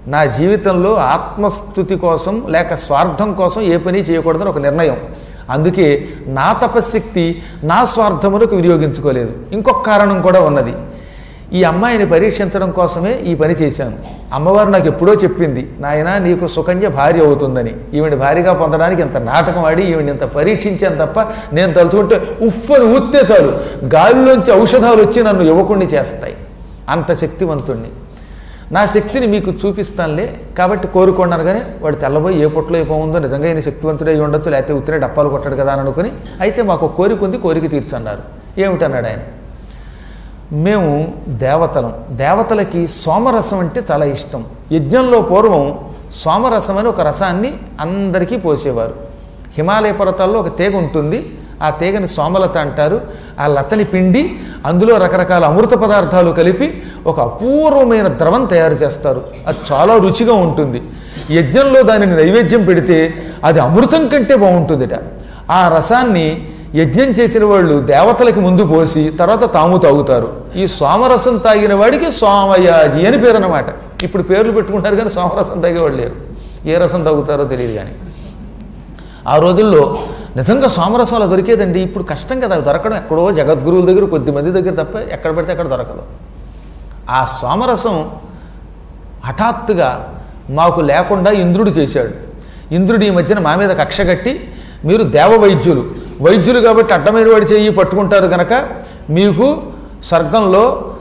నా జీవితంలో ఆత్మస్థుతి కోసం లేక స్వార్థం కోసం ఏ పని చేయకూడదని ఒక నిర్ణయం అందుకే నా తపశక్తి నా స్వార్థములకు వినియోగించుకోలేదు ఇంకొక కారణం కూడా ఉన్నది ఈ అమ్మాయిని పరీక్షించడం కోసమే ఈ పని చేశాను అమ్మవారు నాకు ఎప్పుడో చెప్పింది నాయన నీకు సుకన్య భార్య అవుతుందని ఈవిని భార్యగా పొందడానికి ఇంత నాటకం ఆడి ఈవిని ఇంత పరీక్షించాను తప్ప నేను తలుచుకుంటే ఉఫ్ఫను ఊస్తే చాలు గాలిలోంచి ఔషధాలు వచ్చి నన్ను యువకుణ్ణి చేస్తాయి అంత శక్తివంతుణ్ణి నా శక్తిని మీకు చూపిస్తానులే కాబట్టి కోరుకోండి అనగానే వాడు తెల్లబోయి ఏ పొట్లో ఏ పోముందో నిజంగా ఈయన శక్తివంతుడై ఉండొచ్చు లేకపోతే ఉత్తిరే డప్పాలు కొట్టాడు కదా అని అనుకుని అయితే మాకు ఒక కోరిక ఉంది కోరిక తీర్చన్నారు ఏమిటన్నాడు ఆయన మేము దేవతలం దేవతలకి సోమరసం అంటే చాలా ఇష్టం యజ్ఞంలో పూర్వం సోమరసం అని ఒక రసాన్ని అందరికీ పోసేవారు హిమాలయ పర్వతాల్లో ఒక తీగ ఉంటుంది ఆ తీగని సోమలత అంటారు ఆ లతని పిండి అందులో రకరకాల అమృత పదార్థాలు కలిపి ఒక అపూర్వమైన ద్రవం తయారు చేస్తారు అది చాలా రుచిగా ఉంటుంది యజ్ఞంలో దానిని నైవేద్యం పెడితే అది అమృతం కంటే బాగుంటుందిట ఆ రసాన్ని యజ్ఞం చేసిన వాళ్ళు దేవతలకి ముందు పోసి తర్వాత తాము తాగుతారు ఈ సోమరసం తాగిన వాడికి సోమయాజి అని పేరు అన్నమాట ఇప్పుడు పేర్లు పెట్టుకుంటారు కానీ సోమరసం తాగేవాళ్ళు లేరు ఏ రసం తాగుతారో తెలియదు కానీ ఆ రోజుల్లో నిజంగా సోమరసం అలా దొరికేదండి ఇప్పుడు కష్టం కదా అవి దొరకడం ఎక్కడో జగద్గురువుల దగ్గర కొద్ది మంది దగ్గర తప్ప ఎక్కడ పడితే అక్కడ దొరకదు ఆ సోమరసం హఠాత్తుగా మాకు లేకుండా ఇంద్రుడు చేశాడు ఇంద్రుడు ఈ మధ్యన మా మీద కక్ష కట్టి మీరు దేవ వైద్యులు వైద్యులు కాబట్టి అడ్డమైన వాడి చెయ్యి పట్టుకుంటారు కనుక మీకు స్వర్గంలో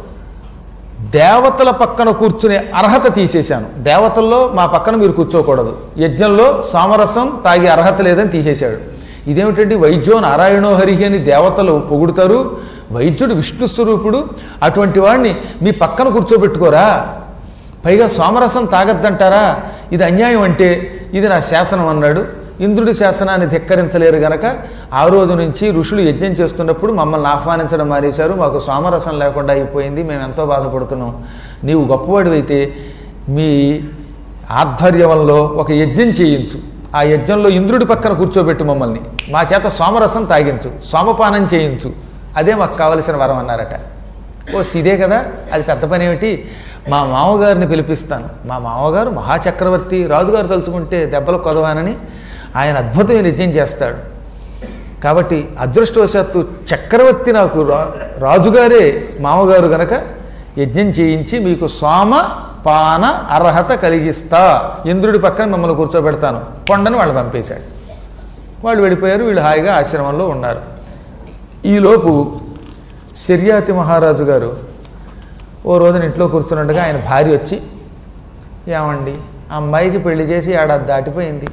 దేవతల పక్కన కూర్చునే అర్హత తీసేశాను దేవతల్లో మా పక్కన మీరు కూర్చోకూడదు యజ్ఞంలో సామరసం తాగే అర్హత లేదని తీసేశాడు ఇదేమిటండి వైద్యో నారాయణో హరి అని దేవతలు పొగుడుతారు వైద్యుడు విష్ణు స్వరూపుడు అటువంటి వాడిని మీ పక్కన కూర్చోబెట్టుకోరా పైగా సోమరసం తాగద్దంటారా ఇది అన్యాయం అంటే ఇది నా శాసనం అన్నాడు ఇంద్రుడి శాసనాన్ని ధిక్కరించలేరు గనక ఆ రోజు నుంచి ఋషులు యజ్ఞం చేస్తున్నప్పుడు మమ్మల్ని ఆహ్వానించడం మానేశారు మాకు సోమరసం లేకుండా అయిపోయింది మేము ఎంతో బాధపడుతున్నాం నీవు గొప్పవాడివైతే మీ ఆధ్వర్యంలో ఒక యజ్ఞం చేయించు ఆ యజ్ఞంలో ఇంద్రుడి పక్కన కూర్చోబెట్టు మమ్మల్ని మా చేత సోమరసం తాగించు సోమపానం చేయించు అదే మాకు కావలసిన వరం అన్నారట ఓ ఇదే కదా అది పెద్ద పని ఏమిటి మా మామగారిని పిలిపిస్తాను మా మామగారు మహాచక్రవర్తి రాజుగారు తలుచుకుంటే దెబ్బలు కొదవానని ఆయన అద్భుతమైన యజ్ఞం చేస్తాడు కాబట్టి అదృష్టవశాత్తు చక్రవర్తి నాకు రా- రాజుగారే మామగారు గనక యజ్ఞం చేయించి మీకు సోమ పాన అర్హత కలిగిస్తా ఇంద్రుడి పక్కన మిమ్మల్ని కూర్చోబెడతాను కొండని వాళ్ళు పంపేశాడు వాళ్ళు వెళ్ళిపోయారు వీళ్ళు హాయిగా ఆశ్రమంలో ఉన్నారు ఈలోపు శర్యాతి మహారాజు గారు ఓ రోజున ఇంట్లో కూర్చున్నట్టుగా ఆయన భార్య వచ్చి ఏమండి ఆ అమ్మాయికి పెళ్లి చేసి ఏడాది దాటిపోయింది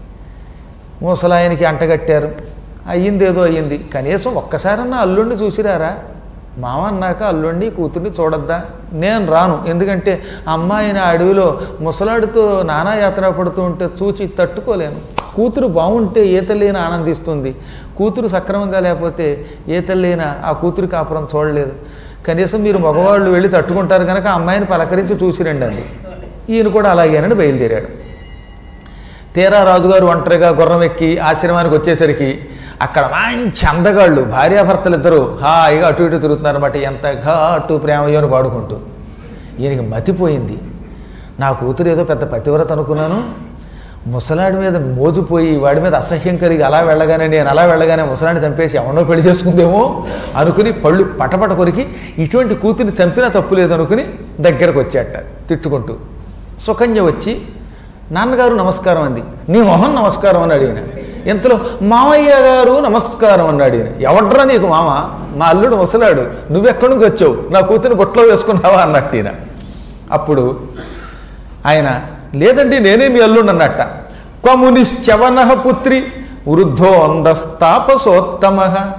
ముసలాయనికి అంటగట్టారు అయ్యింది ఏదో అయ్యింది కనీసం ఒక్కసారన్నా అల్లుడిని చూసిరారా మామ అన్నాక అల్లుడిని కూతుర్ని చూడొద్దా నేను రాను ఎందుకంటే అమ్మాయిని ఆ అడవిలో ముసలాడితో నానా యాత్ర పడుతూ ఉంటే చూచి తట్టుకోలేను కూతురు బాగుంటే ఏ తల్లినా ఆనందిస్తుంది కూతురు సక్రమంగా లేకపోతే ఏ తల్లినా ఆ కూతురు కాపురం చూడలేదు కనీసం మీరు మగవాళ్ళు వెళ్ళి తట్టుకుంటారు కనుక ఆ అమ్మాయిని పలకరించి చూసిరండి అంది ఈయన కూడా అలాగేనని బయలుదేరాడు తీరా రాజుగారు ఒంటరిగా గుర్రం ఎక్కి ఆశ్రమానికి వచ్చేసరికి అక్కడ మంచి అందగాళ్ళు భార్యాభర్తలు ఇద్దరు హాయిగా అటు ఇటు తిరుగుతున్నారన్నమాట ఎంత ఘాటు ప్రేమయో అని పాడుకుంటూ ఈయనకి మతిపోయింది నా కూతురు ఏదో పెద్ద పతివ్రత అనుకున్నాను ముసలాడి మీద మోజుపోయి వాడి మీద అసహ్యం కలిగి అలా వెళ్ళగానే నేను అలా వెళ్ళగానే ముసలాడిని చంపేసి ఎవరినో పెళ్లి చేసుకుందేమో అనుకుని పళ్ళు పటపట కొరికి ఇటువంటి కూతురిని చంపినా తప్పు లేదు అనుకుని దగ్గరకు వచ్చాట తిట్టుకుంటూ సుకన్య వచ్చి నాన్నగారు నమస్కారం అంది నీ మొహం నమస్కారం అన్నాడు ఈయన ఇంతలో మామయ్య గారు నమస్కారం అన్నాడు ఈయన ఎవడ్రా నీకు మామ మా అల్లుడు ముసలాడు నువ్వెక్కడి నుంచి వచ్చావు నా కూతురిని బొట్లో వేసుకున్నావా అన్నట్టు ఈయన అప్పుడు ఆయన లేదండి నేనే మీ అల్లుండి అన్నట్ట క్వమునిశ్చవన పుత్రి వృద్ధోందస్తాపసోత్తమ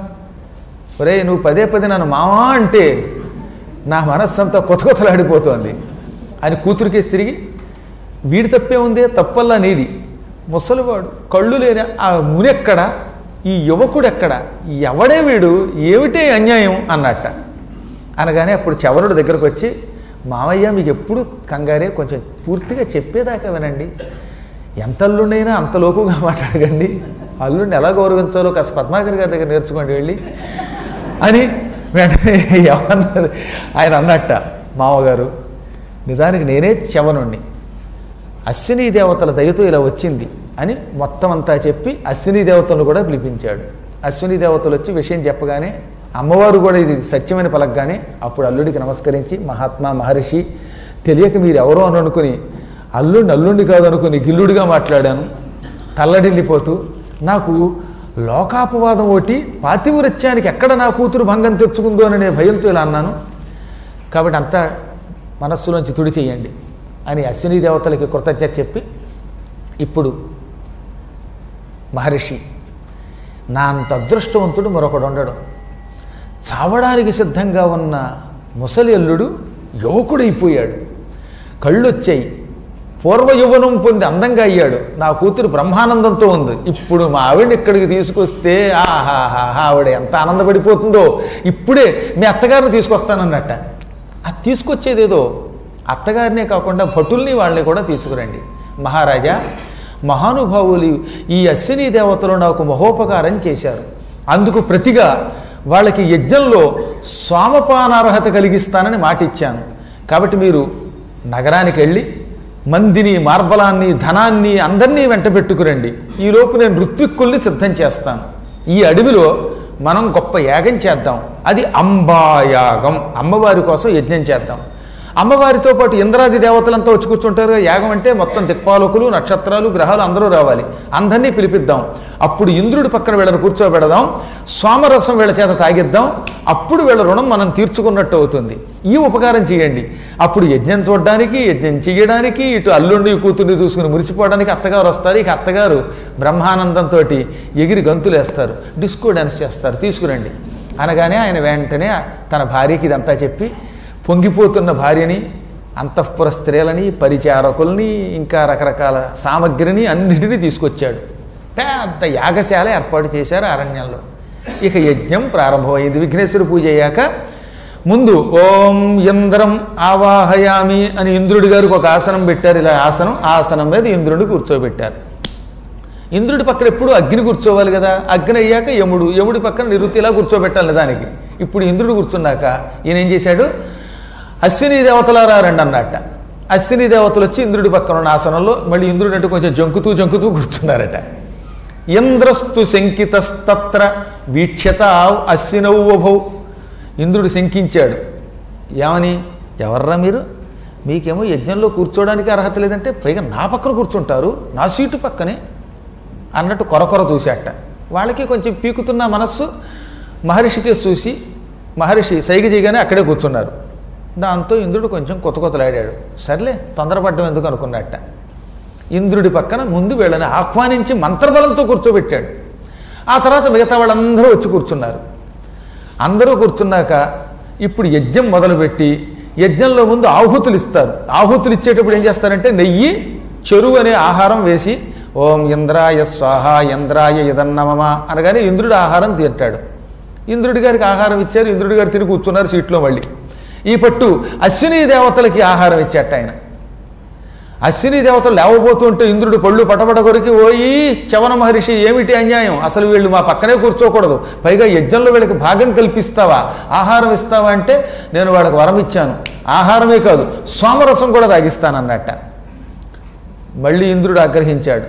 ఒరే నువ్వు పదే పదే నన్ను మామా అంటే నా మనస్సంతా కొత్త కొత్తలాడిపోతోంది అని కూతురికేసి తిరిగి వీడి తప్పే ఉందే తప్పల్లా నీది ముసలివాడు కళ్ళు లేని ఆ మునెక్కడ ఈ యువకుడు ఎక్కడ ఎవడే వీడు ఏమిటే అన్యాయం అన్నట్ట అనగానే అప్పుడు చవరుడు దగ్గరకు వచ్చి మామయ్య మీకు ఎప్పుడు కంగారే కొంచెం పూర్తిగా చెప్పేదాకా వినండి ఎంత అల్లుండైనా అంత లోపుగా మాట్లాడకండి అల్లుడిని ఎలా గౌరవించాలో కాస్త పద్మాకర్ గారి దగ్గర నేర్చుకోండి వెళ్ళి అని వెంటనే ఏమన్నది ఆయన అన్నట్ట మామగారు నిజానికి నేనే చవనుణ్ణి అశ్విని దేవతల దయతో ఇలా వచ్చింది అని మొత్తం అంతా చెప్పి అశ్విని దేవతలను కూడా పిలిపించాడు అశ్విని దేవతలు వచ్చి విషయం చెప్పగానే అమ్మవారు కూడా ఇది సత్యమని పలకగానే అప్పుడు అల్లుడికి నమస్కరించి మహాత్మా మహర్షి తెలియక మీరు ఎవరో అని అనుకుని అల్లుడిని అల్లుడిని కాదు అనుకుని గిల్లుడిగా మాట్లాడాను తల్లడిల్లిపోతూ నాకు లోకాపవాదం ఒకటి పాతివృత్యానికి ఎక్కడ నా కూతురు భంగం తెచ్చుకుందో అనే భయంతో ఇలా అన్నాను కాబట్టి అంతా మనస్సులోంచి తుడి చేయండి అని అశ్విని దేవతలకి కృతజ్ఞత చెప్పి ఇప్పుడు మహర్షి నా అంత అదృష్టవంతుడు మరొకడు ఉండడు చావడానికి సిద్ధంగా ఉన్న ముసలి అల్లుడు యువకుడైపోయాడు కళ్ళొచ్చాయి పూర్వ యవ్వనం పొంది అందంగా అయ్యాడు నా కూతురు బ్రహ్మానందంతో ఉంది ఇప్పుడు మా ఆవిడని ఇక్కడికి తీసుకొస్తే ఆహాహా ఆవిడ ఎంత ఆనందపడిపోతుందో ఇప్పుడే మీ అత్తగారిని తీసుకొస్తానన్నట్ట అది తీసుకొచ్చేదేదో అత్తగారినే కాకుండా భటుల్ని వాళ్ళని కూడా తీసుకురండి మహారాజా మహానుభావులు ఈ అశ్విని దేవతలు నాకు మహోపకారం చేశారు అందుకు ప్రతిగా వాళ్ళకి యజ్ఞంలో సోమపానార్హత కలిగిస్తానని మాట ఇచ్చాను కాబట్టి మీరు నగరానికి వెళ్ళి మందిని మార్బలాన్ని ధనాన్ని అందరినీ వెంట పెట్టుకురండి ఈలోపు నేను ఋత్విక్కుల్ని సిద్ధం చేస్తాను ఈ అడవిలో మనం గొప్ప యాగం చేద్దాం అది అంబాయాగం అమ్మవారి కోసం యజ్ఞం చేద్దాం అమ్మవారితో పాటు ఇంద్రాది దేవతలంతా వచ్చి కూర్చుంటారు యాగం అంటే మొత్తం దిక్పాలకులు నక్షత్రాలు గ్రహాలు అందరూ రావాలి అందరినీ పిలిపిద్దాం అప్పుడు ఇంద్రుడి పక్కన వీళ్ళని కూర్చోబెడదాం సోమరసం వీళ్ళ చేత తాగిద్దాం అప్పుడు వీళ్ళ రుణం మనం తీర్చుకున్నట్టు అవుతుంది ఈ ఉపకారం చేయండి అప్పుడు యజ్ఞం చూడడానికి యజ్ఞం చేయడానికి ఇటు అల్లుండి కూతుర్ని చూసుకుని మురిసిపోవడానికి అత్తగారు వస్తారు ఇక అత్తగారు బ్రహ్మానందంతో ఎగిరి గంతులు వేస్తారు డిస్కో డ్యాన్స్ చేస్తారు తీసుకురండి అనగానే ఆయన వెంటనే తన భార్యకి ఇదంతా చెప్పి పొంగిపోతున్న భార్యని అంతఃపుర స్త్రీలని పరిచారకుల్ని ఇంకా రకరకాల సామగ్రిని అన్నిటినీ తీసుకొచ్చాడు పెద్ద యాగశాల ఏర్పాటు చేశారు అరణ్యంలో ఇక యజ్ఞం ప్రారంభమైంది విఘ్నేశ్వర పూజ అయ్యాక ముందు ఓం ఇంద్రం ఆవాహయామి అని ఇంద్రుడి గారికి ఒక ఆసనం పెట్టారు ఇలా ఆసనం ఆ ఆసనం మీద ఇంద్రుడిని కూర్చోబెట్టారు ఇంద్రుడి పక్కన ఎప్పుడు అగ్ని కూర్చోవాలి కదా అగ్ని అయ్యాక యముడు యముడి పక్కన నిరుతి ఇలా కూర్చోబెట్టాలి దానికి ఇప్పుడు ఇంద్రుడు కూర్చున్నాక ఈయన ఏం చేశాడు అశ్విని దేవతలారా రండి అన్నట్ట అశ్విని దేవతలు వచ్చి ఇంద్రుడి పక్కన ఉన్న ఆసనంలో మళ్ళీ ఇంద్రుడు అంటే కొంచెం జంకుతూ జంకుతూ కూర్చున్నారట ఇంద్రస్తు శంకితస్తత్ర వీక్షత అశ్వినౌవభౌ ఇంద్రుడు శంకించాడు ఏమని ఎవర్రా మీరు మీకేమో యజ్ఞంలో కూర్చోవడానికి అర్హత లేదంటే పైగా నా పక్కన కూర్చుంటారు నా సీటు పక్కనే అన్నట్టు కొరకొర చూశాట వాళ్ళకి కొంచెం పీకుతున్న మనస్సు మహర్షికి చూసి మహర్షి సైగ చేయగానే అక్కడే కూర్చున్నారు దాంతో ఇంద్రుడు కొంచెం కొత్త కొత్తలాడాడు సర్లే తొందరపడ్డం ఎందుకు అనుకున్నట్ట ఇంద్రుడి పక్కన ముందు వీళ్ళని ఆహ్వానించి మంత్రబలంతో కూర్చోబెట్టాడు ఆ తర్వాత మిగతా వాళ్ళందరూ వచ్చి కూర్చున్నారు అందరూ కూర్చున్నాక ఇప్పుడు యజ్ఞం మొదలుపెట్టి యజ్ఞంలో ముందు ఆహుతులు ఇస్తారు ఆహుతులు ఇచ్చేటప్పుడు ఏం చేస్తారంటే నెయ్యి చెరువు అనే ఆహారం వేసి ఓం ఇంద్రాయ స్వాహ ఇంద్రాయ ఇదన్నమమ అనగానే ఇంద్రుడు ఆహారం తింటాడు ఇంద్రుడి గారికి ఆహారం ఇచ్చారు ఇంద్రుడి గారు తిరిగి కూర్చున్నారు సీట్లో మళ్ళీ ఈ పట్టు అశ్విని దేవతలకి ఆహారం ఇచ్చేట ఆయన అశ్విని దేవతలు లేవబోతుంటే ఇంద్రుడు పళ్ళు పటపట కొరికి పోయి చవన మహర్షి ఏమిటి అన్యాయం అసలు వీళ్ళు మా పక్కనే కూర్చోకూడదు పైగా యజ్ఞంలో వీళ్ళకి భాగం కల్పిస్తావా ఆహారం ఇస్తావా అంటే నేను వాళ్ళకి వరం ఇచ్చాను ఆహారమే కాదు సోమరసం కూడా తాగిస్తానన్నట్ట మళ్ళీ ఇంద్రుడు ఆగ్రహించాడు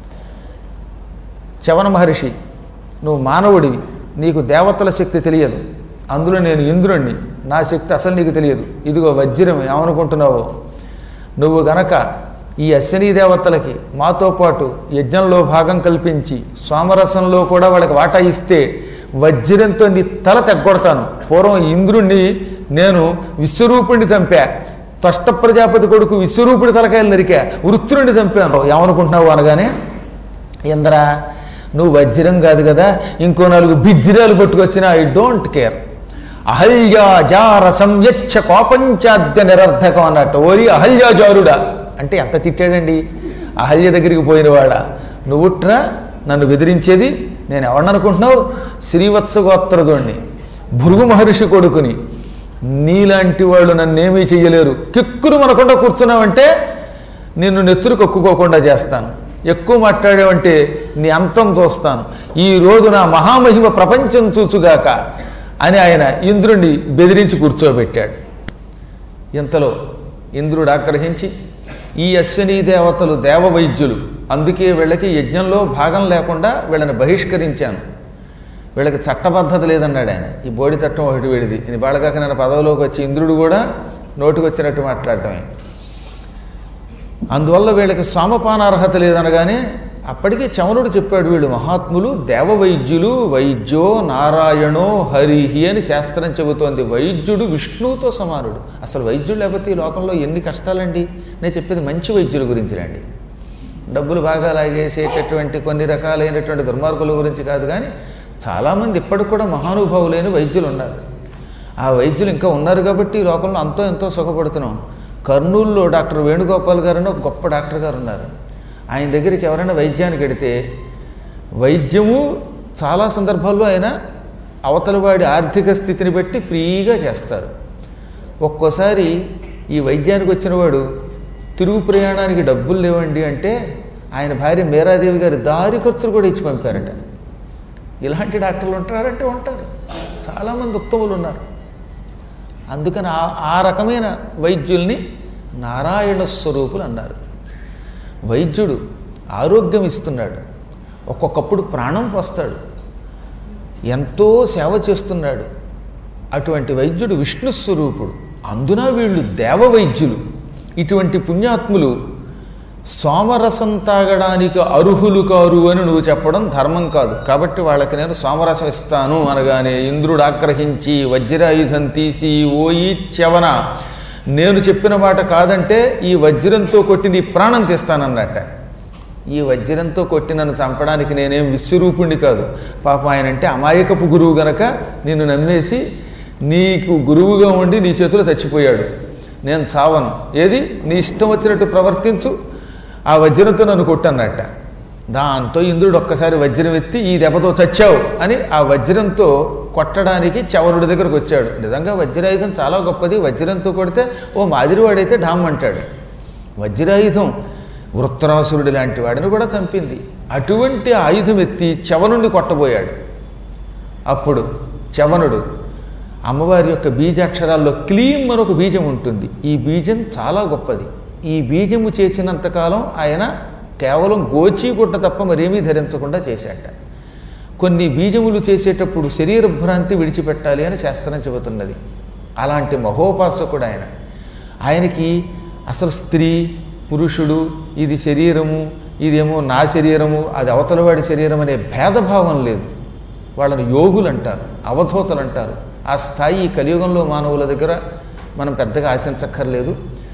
చవన మహర్షి నువ్వు మానవుడివి నీకు దేవతల శక్తి తెలియదు అందులో నేను ఇంద్రుణ్ణి నా శక్తి అసలు నీకు తెలియదు ఇదిగో వజ్రం ఏమనుకుంటున్నావో నువ్వు గనక ఈ అశ్విని దేవతలకి మాతో పాటు యజ్ఞంలో భాగం కల్పించి సోమరసంలో కూడా వాళ్ళకి వాటా ఇస్తే వజ్రంతో నీ తల తెగ్గొడతాను పూర్వం ఇంద్రుణ్ణి నేను విశ్వరూపుణ్ణి చంపా త్వష్ట ప్రజాపతి కొడుకు విశ్వరూపుడి తలకాయలు నరికా వృత్తుడిని చంపాను ఏమనుకుంటున్నావు అనగానే ఇంద్ర నువ్వు వజ్రం కాదు కదా ఇంకో నాలుగు బిజ్జిరాలు పట్టుకొచ్చినా ఐ డోంట్ కేర్ అహల్యా జార సంయచ్చ కోపంచాద్య నిరర్ధకం అన్నట్టు ఓరి అహల్యాజారుడా అంటే ఎంత తిట్టాడండి అహల్య దగ్గరికి పోయినవాడా నువ్వుట్రా నన్ను బెదిరించేది నేను ఎవరిననుకుంటున్నావు శ్రీవత్స గోత్రదుణ్ణి భృగు మహర్షి కొడుకుని నీలాంటి వాళ్ళు నన్నేమీ చెయ్యలేరు కిక్కురు మనకుండా కూర్చున్నావంటే నిన్ను నెత్తురు కక్కుకోకుండా చేస్తాను ఎక్కువ మాట్లాడావంటే నీ అంతం చూస్తాను ఈ రోజు నా మహామహిమ ప్రపంచం చూచుగాక అని ఆయన ఇంద్రుణ్ణి బెదిరించి కూర్చోబెట్టాడు ఇంతలో ఇంద్రుడు ఆగ్రహించి ఈ అశ్విని దేవతలు దేవ వైద్యులు అందుకే వీళ్ళకి యజ్ఞంలో భాగం లేకుండా వీళ్ళని బహిష్కరించాను వీళ్ళకి చట్టబద్ధత లేదన్నాడు ఆయన ఈ బోడి చట్టం ఒకటి వీడిది ఇది బాళకాక నేను పదవిలోకి వచ్చి ఇంద్రుడు కూడా నోటికి వచ్చినట్టు మాట్లాడటమే అందువల్ల వీళ్ళకి సామపానార్హత లేదనగానే అప్పటికే చమనుడు చెప్పాడు వీళ్ళు మహాత్ములు దేవ వైద్యులు వైద్యో నారాయణో హరిహి అని శాస్త్రం చెబుతోంది వైద్యుడు విష్ణువుతో సమానుడు అసలు వైద్యుడు లేకపోతే ఈ లోకంలో ఎన్ని కష్టాలండి నేను చెప్పేది మంచి వైద్యుల గురించి రండి డబ్బులు బాగా లాగేసేటటువంటి కొన్ని రకాలైనటువంటి దుర్మార్గుల గురించి కాదు కానీ చాలామంది ఇప్పటికి కూడా మహానుభావులైన వైద్యులు ఉన్నారు ఆ వైద్యులు ఇంకా ఉన్నారు కాబట్టి ఈ లోకంలో అంతో ఎంతో సుఖపడుతున్నాం కర్నూలులో డాక్టర్ వేణుగోపాల్ గారు అని ఒక గొప్ప డాక్టర్ గారు ఉన్నారు ఆయన దగ్గరికి ఎవరైనా వైద్యానికి వెడితే వైద్యము చాలా సందర్భాల్లో ఆయన అవతలవాడి ఆర్థిక స్థితిని బట్టి ఫ్రీగా చేస్తారు ఒక్కోసారి ఈ వైద్యానికి వచ్చిన వాడు తిరుగు ప్రయాణానికి డబ్బులు లేవండి అంటే ఆయన భార్య మీరాదేవి గారి దారి ఖర్చులు కూడా ఇచ్చి పంపారట ఇలాంటి డాక్టర్లు ఉంటారంటే ఉంటారు చాలామంది ఉత్తములు ఉన్నారు అందుకని ఆ ఆ రకమైన వైద్యుల్ని నారాయణ స్వరూపులు అన్నారు వైద్యుడు ఆరోగ్యం ఇస్తున్నాడు ఒక్కొక్కప్పుడు ప్రాణం పోస్తాడు ఎంతో సేవ చేస్తున్నాడు అటువంటి వైద్యుడు విష్ణు స్వరూపుడు అందున వీళ్ళు దేవ వైద్యులు ఇటువంటి పుణ్యాత్ములు సోమరసం తాగడానికి అర్హులు కారు అని నువ్వు చెప్పడం ధర్మం కాదు కాబట్టి వాళ్ళకి నేను సోమరసం ఇస్తాను అనగానే ఇంద్రుడు ఆగ్రహించి వజ్రాయుధం తీసి ఓయి చెవన నేను చెప్పిన మాట కాదంటే ఈ వజ్రంతో కొట్టి నీ ప్రాణం తీస్తానన్నట్ట ఈ వజ్రంతో కొట్టి నన్ను చంపడానికి నేనేం విశ్వరూపుణ్ణి కాదు పాపం ఆయన అంటే అమాయకపు గురువు గనక నిన్ను నమ్మేసి నీకు గురువుగా ఉండి నీ చేతిలో చచ్చిపోయాడు నేను చావను ఏది నీ ఇష్టం వచ్చినట్టు ప్రవర్తించు ఆ వజ్రంతో నన్ను కొట్టన్నట్ట దాంతో ఇంద్రుడు ఒక్కసారి వజ్రం ఎత్తి ఈ దెబ్బతో చచ్చావు అని ఆ వజ్రంతో కొట్టడానికి చవరుడి దగ్గరకు వచ్చాడు నిజంగా వజ్రాయుధం చాలా గొప్పది వజ్రంతో కొడితే ఓ మాదిరివాడైతే ఢామ్ అంటాడు వజ్రాయుధం వృత్తరాసురుడి లాంటి వాడిని కూడా చంపింది అటువంటి ఆయుధం ఎత్తి చవనుండి కొట్టబోయాడు అప్పుడు చవనుడు అమ్మవారి యొక్క బీజాక్షరాల్లో క్లీం అని ఒక బీజం ఉంటుంది ఈ బీజం చాలా గొప్పది ఈ బీజము చేసినంతకాలం ఆయన కేవలం గోచీగుడ్డ తప్ప మరేమీ ధరించకుండా చేశాట కొన్ని బీజములు చేసేటప్పుడు శరీర భ్రాంతి విడిచిపెట్టాలి అని శాస్త్రం చెబుతున్నది అలాంటి మహోపాసకుడు ఆయన ఆయనకి అసలు స్త్రీ పురుషుడు ఇది శరీరము ఇదేమో నా శరీరము అది అవతలవాడి శరీరం అనే భేదభావం లేదు వాళ్ళని యోగులు అంటారు అవధూతలు అంటారు ఆ స్థాయి ఈ కలియుగంలో మానవుల దగ్గర మనం పెద్దగా ఆశించక్కర్లేదు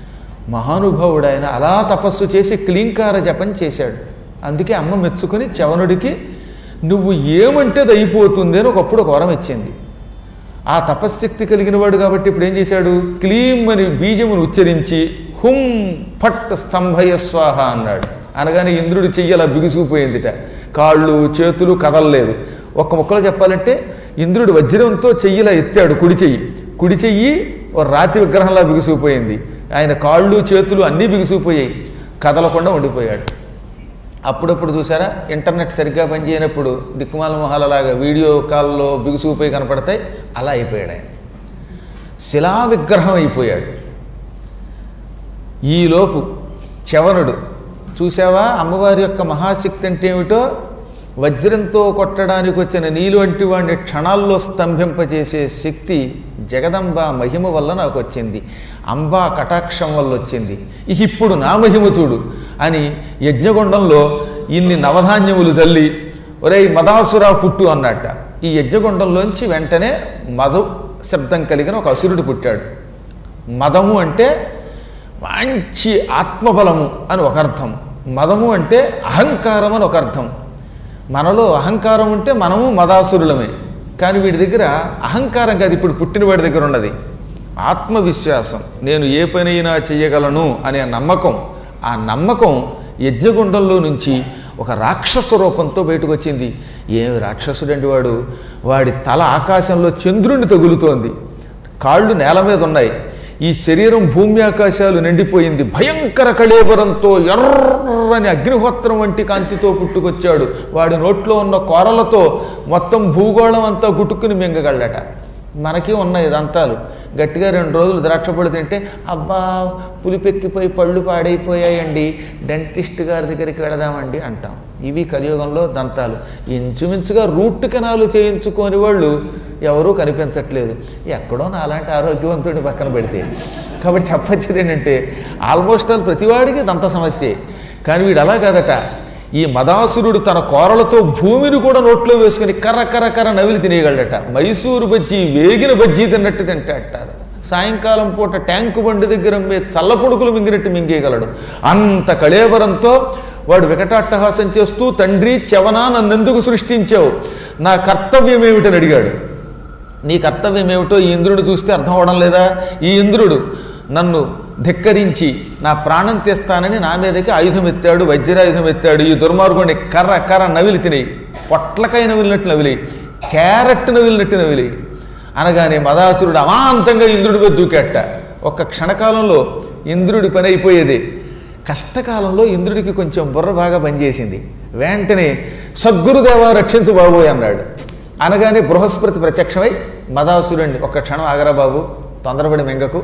మహానుభావుడు ఆయన అలా తపస్సు చేసి క్లీంకార జపం చేశాడు అందుకే అమ్మ మెచ్చుకొని చవనుడికి నువ్వు ఏమంటే అది అయిపోతుంది అని ఒకప్పుడు ఒక వరం ఇచ్చింది ఆ తపశ్శక్తి కలిగిన వాడు కాబట్టి ఇప్పుడు ఏం చేశాడు క్లీం అని బీజమును ఉచ్చరించి హుం ఫట్ స్తంభయ స్వాహ అన్నాడు అనగానే ఇంద్రుడి చెయ్యి అలా బిగుసుకుపోయిందిట కాళ్ళు చేతులు కదలలేదు ఒక్క ముక్కలో చెప్పాలంటే ఇంద్రుడు వజ్రంతో చెయ్యిలా ఎత్తాడు కుడి చెయ్యి కుడి చెయ్యి ఓ రాతి విగ్రహంలా బిగుసుకుపోయింది ఆయన కాళ్ళు చేతులు అన్నీ బిగుసుకుపోయాయి కదలకుండా ఉండిపోయాడు అప్పుడప్పుడు చూసారా ఇంటర్నెట్ సరిగ్గా పనిచేయనప్పుడు దిక్కుమాల మొహాలలాగా వీడియో కాల్లో బిగుసుకుపోయి కనపడతాయి అలా అయిపోయాడు ఆయన శిలా విగ్రహం అయిపోయాడు ఈలోపు చవనుడు చూసావా అమ్మవారి యొక్క మహాశక్తి అంటే ఏమిటో వజ్రంతో కొట్టడానికి వచ్చిన నీలు వంటి వాడిని క్షణాల్లో స్తంభింపజేసే శక్తి జగదంబ మహిమ వల్ల నాకు వచ్చింది అంబా కటాక్షం వల్ల వచ్చింది ఇక ఇప్పుడు నా మహిమ చూడు అని యజ్ఞగుండంలో ఇన్ని నవధాన్యములు తల్లి ఒరేయ్ మదాసురా పుట్టు అన్నట్ట ఈ యజ్ఞగుండంలోంచి వెంటనే మధు శబ్దం కలిగిన ఒక అసురుడు పుట్టాడు మదము అంటే మంచి ఆత్మబలము అని ఒక అర్థం మదము అంటే అహంకారం అని ఒక అర్థం మనలో అహంకారం ఉంటే మనము మదాసురులమే కానీ వీడి దగ్గర అహంకారం కాదు ఇప్పుడు పుట్టిన వాడి దగ్గర ఉన్నది ఆత్మవిశ్వాసం నేను ఏ పనైనా చేయగలను అనే నమ్మకం ఆ నమ్మకం యజ్ఞగుండంలో నుంచి ఒక రాక్షస రూపంతో బయటకు వచ్చింది ఏమి రాక్షసుడండి వాడు వాడి తల ఆకాశంలో చంద్రుని తగులుతోంది కాళ్ళు నేల మీద ఉన్నాయి ఈ శరీరం భూమి ఆకాశాలు నిండిపోయింది భయంకర కళేబరంతో ఎర్రని అగ్నిహోత్రం వంటి కాంతితో పుట్టుకొచ్చాడు వాడి నోట్లో ఉన్న కోరలతో మొత్తం భూగోళం అంతా గుట్టుకుని మింగగలట మనకి ఉన్నాయి దంతాలు గట్టిగా రెండు రోజులు ద్రాక్ష పళ్ళు తింటే అబ్బా పులిపెక్కిపోయి పళ్ళు పాడైపోయాయండి డెంటిస్ట్ గారి దగ్గరికి వెళదామండి అంటాం ఇవి కలియుగంలో దంతాలు ఇంచుమించుగా రూట్ కెనాలు చేయించుకోని వాళ్ళు ఎవరూ కనిపించట్లేదు ఎక్కడో నాలాంటి ఆరోగ్యవంతుడి పక్కన పెడితే కాబట్టి చెప్పొచ్చేది ఏంటంటే ఆల్మోస్ట్ ఆల్ ప్రతివాడికి దంత సమస్యే కానీ వీడు అలా కాదట ఈ మదాసురుడు తన కోరలతో భూమిని కూడా నోట్లో వేసుకుని కర్ర కర్ర కర్ర నవిలి తినేయగలడట మైసూరు బజ్జీ వేగిన బజ్జీ తిన్నట్టు తింటాడు సాయంకాలం పూట ట్యాంకు బండి దగ్గర మే చల్ల పొడుకులు మింగినట్టు మింగేయగలడు అంత కళేబరంతో వాడు వికటాట్టహాసం చేస్తూ తండ్రి చెవనా నన్నెందుకు సృష్టించావు నా కర్తవ్యం ఏమిటని అడిగాడు నీ కర్తవ్యం ఏమిటో ఈ ఇంద్రుడు చూస్తే అర్థం అవడం లేదా ఈ ఇంద్రుడు నన్ను ధిక్కరించి నా ప్రాణం తీస్తానని నా మీదకి ఆయుధం ఎత్తాడు వజ్రాయుధం ఎత్తాడు ఈ దుర్మార్గుడిని కర్ర కర్ర నవిలి తినేయి పొట్లకాయ నవిలినట్టు నవిలి క్యారెట్ నవిలినట్టు నవిలి అనగానే మదాసురుడు అమాంతంగా ఇంద్రుడి మీద దూకేట ఒక్క క్షణకాలంలో ఇంద్రుడి పని అయిపోయేది కష్టకాలంలో ఇంద్రుడికి కొంచెం బుర్ర బాగా పనిచేసింది వెంటనే సద్గురుదేవా రక్షించు బాబోయ్ అన్నాడు అనగానే బృహస్పతి ప్రత్యక్షమై మదాసురుణ్ణి ఒక్క క్షణం ఆగరా బాబు తొందరపడి మెంగకు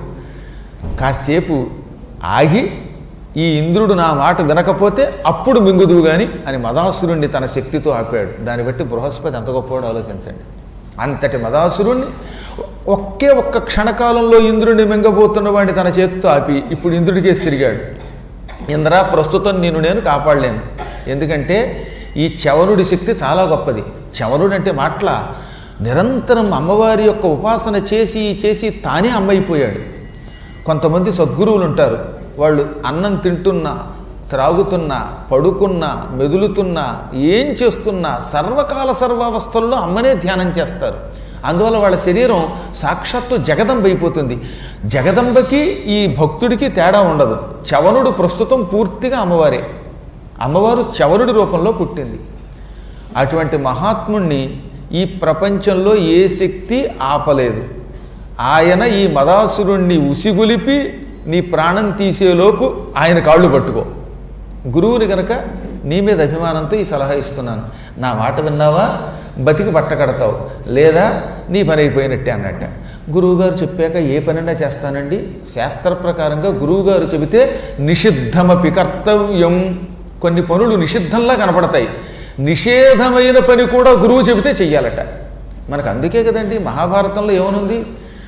కాసేపు ఆగి ఈ ఇంద్రుడు నా మాట వినకపోతే అప్పుడు మింగుదువు గాని అని మదాసురుణ్ణి తన శక్తితో ఆపాడు దాన్ని బట్టి బృహస్పతి ఎంత గొప్పవాడు ఆలోచించండి అంతటి మదాసురుణ్ణి ఒకే ఒక్క క్షణకాలంలో ఇంద్రుడిని మింగబోతున్న వాడిని తన చేతితో ఆపి ఇప్పుడు ఇంద్రుడికేసి తిరిగాడు ఇంద్ర ప్రస్తుతం నేను నేను కాపాడలేను ఎందుకంటే ఈ చవనుడి శక్తి చాలా గొప్పది చవనుడు అంటే మాటల నిరంతరం అమ్మవారి యొక్క ఉపాసన చేసి చేసి తానే అమ్మైపోయాడు కొంతమంది సద్గురువులు ఉంటారు వాళ్ళు అన్నం తింటున్నా త్రాగుతున్నా పడుకున్నా మెదులుతున్నా ఏం చేస్తున్నా సర్వకాల సర్వావస్థల్లో అమ్మనే ధ్యానం చేస్తారు అందువల్ల వాళ్ళ శరీరం సాక్షాత్తు జగదంబ అయిపోతుంది జగదంబకి ఈ భక్తుడికి తేడా ఉండదు చవనుడు ప్రస్తుతం పూర్తిగా అమ్మవారే అమ్మవారు చవనుడి రూపంలో పుట్టింది అటువంటి మహాత్ముణ్ణి ఈ ప్రపంచంలో ఏ శక్తి ఆపలేదు ఆయన ఈ మదాసురుణ్ణి ఉసిగొలిపి నీ ప్రాణం తీసేలోపు ఆయన కాళ్ళు పట్టుకో గురువుని గనక నీ మీద అభిమానంతో ఈ సలహా ఇస్తున్నాను నా మాట విన్నావా బతికి బట్ట కడతావు లేదా నీ పని అయిపోయినట్టే అన్నట్ట గురువుగారు చెప్పాక ఏ పనైనా చేస్తానండి శాస్త్ర ప్రకారంగా గురువుగారు చెబితే నిషిద్ధమపి కర్తవ్యం కొన్ని పనులు నిషిద్ధంలా కనపడతాయి నిషేధమైన పని కూడా గురువు చెబితే చెయ్యాలట మనకు అందుకే కదండి మహాభారతంలో ఏమనుంది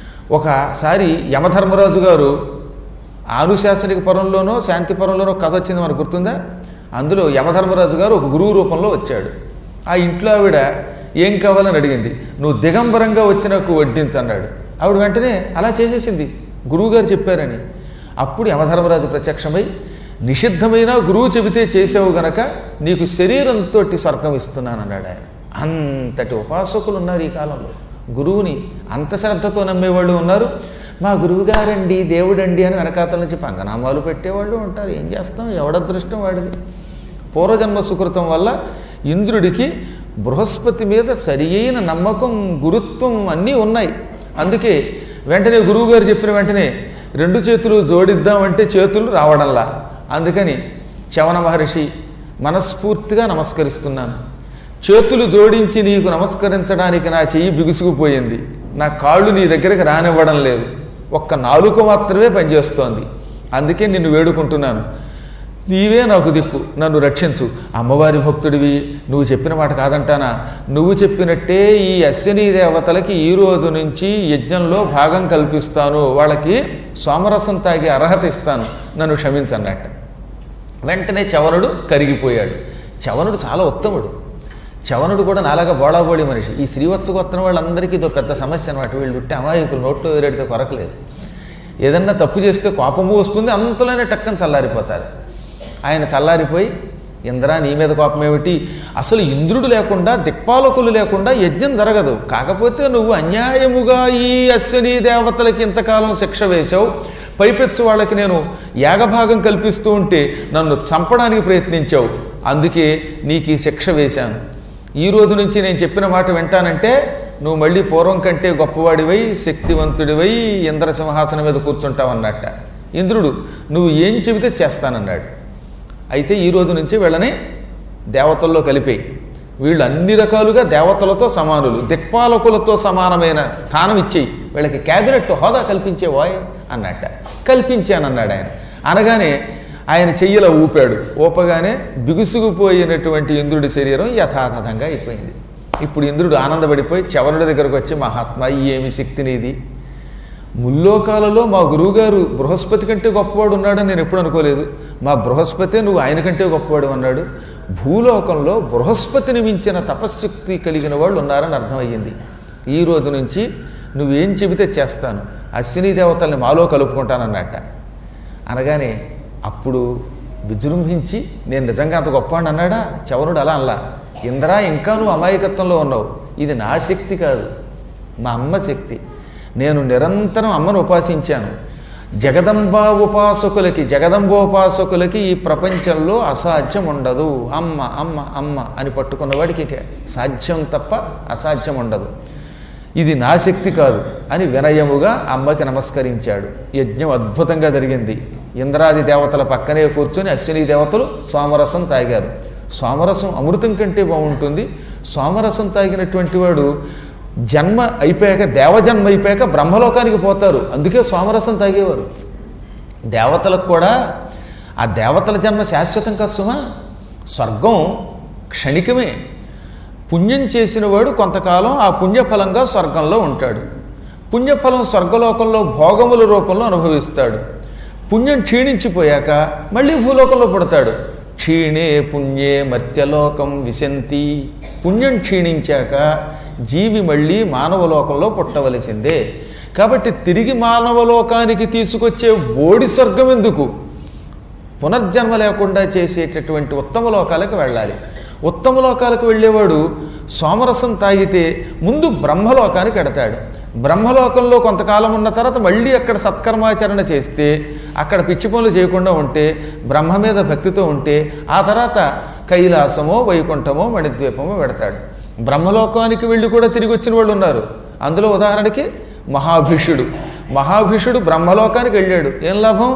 ఒకసారి యమధర్మరాజు గారు ఆనుశాసనిక పరంలోనో శాంతి పరంలోనో కథ వచ్చింది మనకు గుర్తుందా అందులో యమధర్మరాజు గారు ఒక గురువు రూపంలో వచ్చాడు ఆ ఇంట్లో ఆవిడ ఏం కావాలని అడిగింది నువ్వు దిగంబరంగా వచ్చి నాకు వడ్డించన్నాడు ఆవిడ వెంటనే అలా చేసేసింది గురువుగారు చెప్పారని అప్పుడు యమధర్మరాజు ప్రత్యక్షమై నిషిద్ధమైన గురువు చెబితే చేసావు గనక నీకు శరీరంతో స్వర్గం ఇస్తున్నాను అన్నాడు ఆయన అంతటి ఉపాసకులు ఉన్నారు ఈ కాలంలో గురువుని అంత శ్రద్ధతో నమ్మేవాళ్ళు ఉన్నారు మా గురువుగారండి దేవుడండి అని వెనకాతల నుంచి పంగనామాలు పెట్టేవాళ్ళు ఉంటారు ఏం చేస్తాం ఎవడదృష్టం వాడిది పూర్వజన్మ సుకృతం వల్ల ఇంద్రుడికి బృహస్పతి మీద సరి అయిన నమ్మకం గురుత్వం అన్నీ ఉన్నాయి అందుకే వెంటనే గురువుగారు చెప్పిన వెంటనే రెండు చేతులు జోడిద్దామంటే చేతులు రావడంలా అందుకని చవన మహర్షి మనస్ఫూర్తిగా నమస్కరిస్తున్నాను చేతులు జోడించి నీకు నమస్కరించడానికి నా చెయ్యి బిగుసుకుపోయింది నా కాళ్ళు నీ దగ్గరికి రానివ్వడం లేదు ఒక్క నాలుక మాత్రమే పనిచేస్తోంది అందుకే నిన్ను వేడుకుంటున్నాను నీవే నాకు దిక్కు నన్ను రక్షించు అమ్మవారి భక్తుడివి నువ్వు చెప్పిన మాట కాదంటానా నువ్వు చెప్పినట్టే ఈ అశ్విని దేవతలకి ఈ రోజు నుంచి యజ్ఞంలో భాగం కల్పిస్తాను వాళ్ళకి సోమరసం తాగే అర్హత ఇస్తాను నన్ను క్షమించన్నట్ట వెంటనే చవనుడు కరిగిపోయాడు చవనుడు చాలా ఉత్తముడు చవనుడు కూడా నాలాగా బోడాబోడి మనిషి ఈ శ్రీవత్స కొత్తన వాళ్ళందరికీ ఇది ఒక పెద్ద సమస్య అనమాట వీళ్ళు ఉట్టి అమాయకులు నోట్లో వేరెడితే కొరకలేదు ఏదన్నా తప్పు చేస్తే కోపము వస్తుంది అంతలోనే టక్కన చల్లారిపోతారు ఆయన చల్లారిపోయి ఇంద్ర నీ మీద కోపం ఏమిటి అసలు ఇంద్రుడు లేకుండా దిక్పాలకులు లేకుండా యజ్ఞం జరగదు కాకపోతే నువ్వు అన్యాయముగా ఈ అశ్విని దేవతలకి ఇంతకాలం శిక్ష వేశావు పైపెచ్చు వాళ్ళకి నేను యాగభాగం కల్పిస్తూ ఉంటే నన్ను చంపడానికి ప్రయత్నించావు అందుకే నీకు ఈ శిక్ష వేశాను ఈ రోజు నుంచి నేను చెప్పిన మాట వింటానంటే నువ్వు మళ్ళీ పూర్వం కంటే గొప్పవాడివై శక్తివంతుడివై ఇంద్ర సింహాసనం మీద కూర్చుంటావు అన్నట్ట ఇంద్రుడు నువ్వు ఏం చెబితే చేస్తానన్నాడు అయితే ఈ రోజు నుంచి వీళ్ళని దేవతల్లో కలిపేయి వీళ్ళు అన్ని రకాలుగా దేవతలతో సమానులు దిక్పాలకులతో సమానమైన స్థానం ఇచ్చేయి వీళ్ళకి క్యాబినెట్ హోదా కల్పించే వాయ్ అన్నట్ట కల్పించానన్నాడు ఆయన అనగానే ఆయన చెయ్యిలా ఊపాడు ఊపగానే బిగుసుకుపోయినటువంటి ఇంద్రుడి శరీరం యథాతథంగా అయిపోయింది ఇప్పుడు ఇంద్రుడు ఆనందపడిపోయి చవరుడి దగ్గరకు వచ్చి మహాత్మా ఈ ఏమి శక్తి నీది ముల్లోకాలలో మా గురువుగారు బృహస్పతి కంటే గొప్పవాడు ఉన్నాడని నేను ఎప్పుడు అనుకోలేదు మా బృహస్పతే నువ్వు ఆయన కంటే గొప్పవాడు అన్నాడు భూలోకంలో బృహస్పతిని మించిన తపశ్శక్తి కలిగిన వాళ్ళు ఉన్నారని అర్థమయ్యింది ఈ రోజు నుంచి నువ్వేం చెబితే చేస్తాను అశ్విని దేవతల్ని మాలో కలుపుకుంటానన్నట్ట అనగానే అప్పుడు విజృంభించి నేను నిజంగా అంత గొప్పవాడిని అన్నాడా చవరుడు అలా అలా ఇంద్రా ఇంకా నువ్వు అమాయకత్వంలో ఉన్నావు ఇది నా శక్తి కాదు మా అమ్మ శక్తి నేను నిరంతరం అమ్మను ఉపాసించాను జగదంబా ఉపాసకులకి జగదంబోపాసకులకి ఈ ప్రపంచంలో అసాధ్యం ఉండదు అమ్మ అమ్మ అమ్మ అని పట్టుకున్నవాడికి ఇక సాధ్యం తప్ప అసాధ్యం ఉండదు ఇది నా శక్తి కాదు అని వినయముగా అమ్మకి నమస్కరించాడు యజ్ఞం అద్భుతంగా జరిగింది ఇంద్రాది దేవతల పక్కనే కూర్చొని అశ్విని దేవతలు సోమరసం తాగారు సోమరసం అమృతం కంటే బాగుంటుంది సోమరసం తాగినటువంటి వాడు జన్మ అయిపోయాక దేవజన్మ అయిపోయాక బ్రహ్మలోకానికి పోతారు అందుకే సోమరసం తాగేవారు దేవతలకు కూడా ఆ దేవతల జన్మ శాశ్వతం కాదు సుమా స్వర్గం క్షణికమే పుణ్యం చేసిన వాడు కొంతకాలం ఆ పుణ్యఫలంగా స్వర్గంలో ఉంటాడు పుణ్యఫలం స్వర్గలోకంలో భోగముల రూపంలో అనుభవిస్తాడు పుణ్యం క్షీణించిపోయాక మళ్ళీ భూలోకంలో పుడతాడు క్షీణే పుణ్యే మర్త్యలోకం విశంతి పుణ్యం క్షీణించాక జీవి మళ్ళీ మానవలోకంలో పుట్టవలసిందే కాబట్టి తిరిగి మానవలోకానికి తీసుకొచ్చే బోడి స్వర్గం ఎందుకు పునర్జన్మ లేకుండా చేసేటటువంటి ఉత్తమ లోకాలకు వెళ్ళాలి ఉత్తమ లోకాలకు వెళ్ళేవాడు సోమరసం తాగితే ముందు బ్రహ్మలోకానికి ఎడతాడు బ్రహ్మలోకంలో కొంతకాలం ఉన్న తర్వాత మళ్ళీ అక్కడ సత్కర్మాచరణ చేస్తే అక్కడ పిచ్చి పనులు చేయకుండా ఉంటే బ్రహ్మ మీద భక్తితో ఉంటే ఆ తర్వాత కైలాసమో వైకుంఠమో మణిద్వీపమో పెడతాడు బ్రహ్మలోకానికి వెళ్ళి కూడా తిరిగి వచ్చిన వాళ్ళు ఉన్నారు అందులో ఉదాహరణకి మహాభిషుడు మహాభిషుడు బ్రహ్మలోకానికి వెళ్ళాడు ఏం లాభం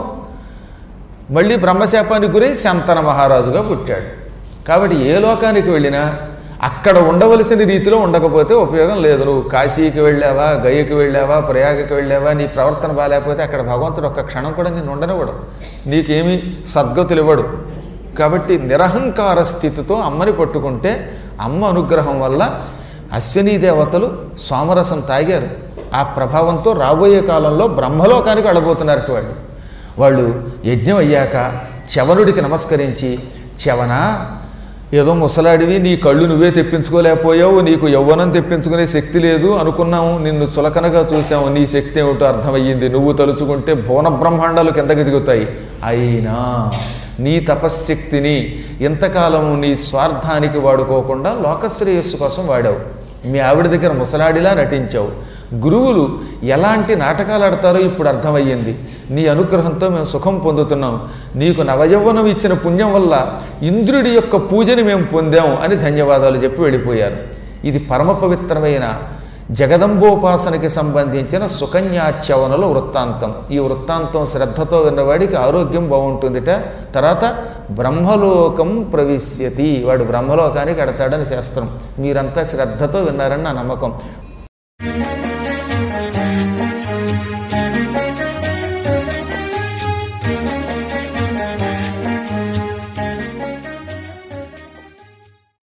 మళ్ళీ బ్రహ్మశాపానికి గురై శంతన మహారాజుగా పుట్టాడు కాబట్టి ఏ లోకానికి వెళ్ళినా అక్కడ ఉండవలసిన రీతిలో ఉండకపోతే ఉపయోగం లేదు నువ్వు కాశీకి వెళ్ళావా గయకి వెళ్ళావా ప్రయాగకి వెళ్ళావా నీ ప్రవర్తన బాగాలేకపోతే అక్కడ భగవంతుడు ఒక్క క్షణం కూడా నేను ఉండనివ్వడు నీకేమీ సద్గతులు ఇవ్వడు కాబట్టి నిరహంకార స్థితితో అమ్మని పట్టుకుంటే అమ్మ అనుగ్రహం వల్ల అశ్విని దేవతలు సోమరసం తాగారు ఆ ప్రభావంతో రాబోయే కాలంలో బ్రహ్మలోకానికి వెళ్ళబోతున్నారు వాళ్ళు వాళ్ళు యజ్ఞం అయ్యాక చవనుడికి నమస్కరించి చవన ఏదో ముసలాడివి నీ కళ్ళు నువ్వే తెప్పించుకోలేకపోయావు నీకు యవ్వనం తెప్పించుకునే శక్తి లేదు అనుకున్నాము నిన్ను చులకనగా చూసాము నీ శక్తి ఏమిటో అర్థమయ్యింది నువ్వు తలుచుకుంటే భువన బ్రహ్మాండాలు కిందకి దిగుతాయి అయినా నీ తపశ్శక్తిని ఎంతకాలము నీ స్వార్థానికి వాడుకోకుండా లోకశ్రేయస్సు కోసం వాడావు మీ ఆవిడ దగ్గర ముసలాడిలా నటించావు గురువులు ఎలాంటి నాటకాలు ఆడతారో ఇప్పుడు అర్థమయ్యింది నీ అనుగ్రహంతో మేము సుఖం పొందుతున్నాం నీకు నవయవ్వనం ఇచ్చిన పుణ్యం వల్ల ఇంద్రుడి యొక్క పూజని మేము పొందాం అని ధన్యవాదాలు చెప్పి వెళ్ళిపోయారు ఇది పరమ పవిత్రమైన జగదంబోపాసనకి సంబంధించిన సుకన్యాచవనల వృత్తాంతం ఈ వృత్తాంతం శ్రద్ధతో విన్నవాడికి ఆరోగ్యం బాగుంటుందిట తర్వాత బ్రహ్మలోకం ప్రవిశ్యతి వాడు బ్రహ్మలోకానికి ఎడతాడని శాస్త్రం మీరంతా శ్రద్ధతో విన్నారని నా నమ్మకం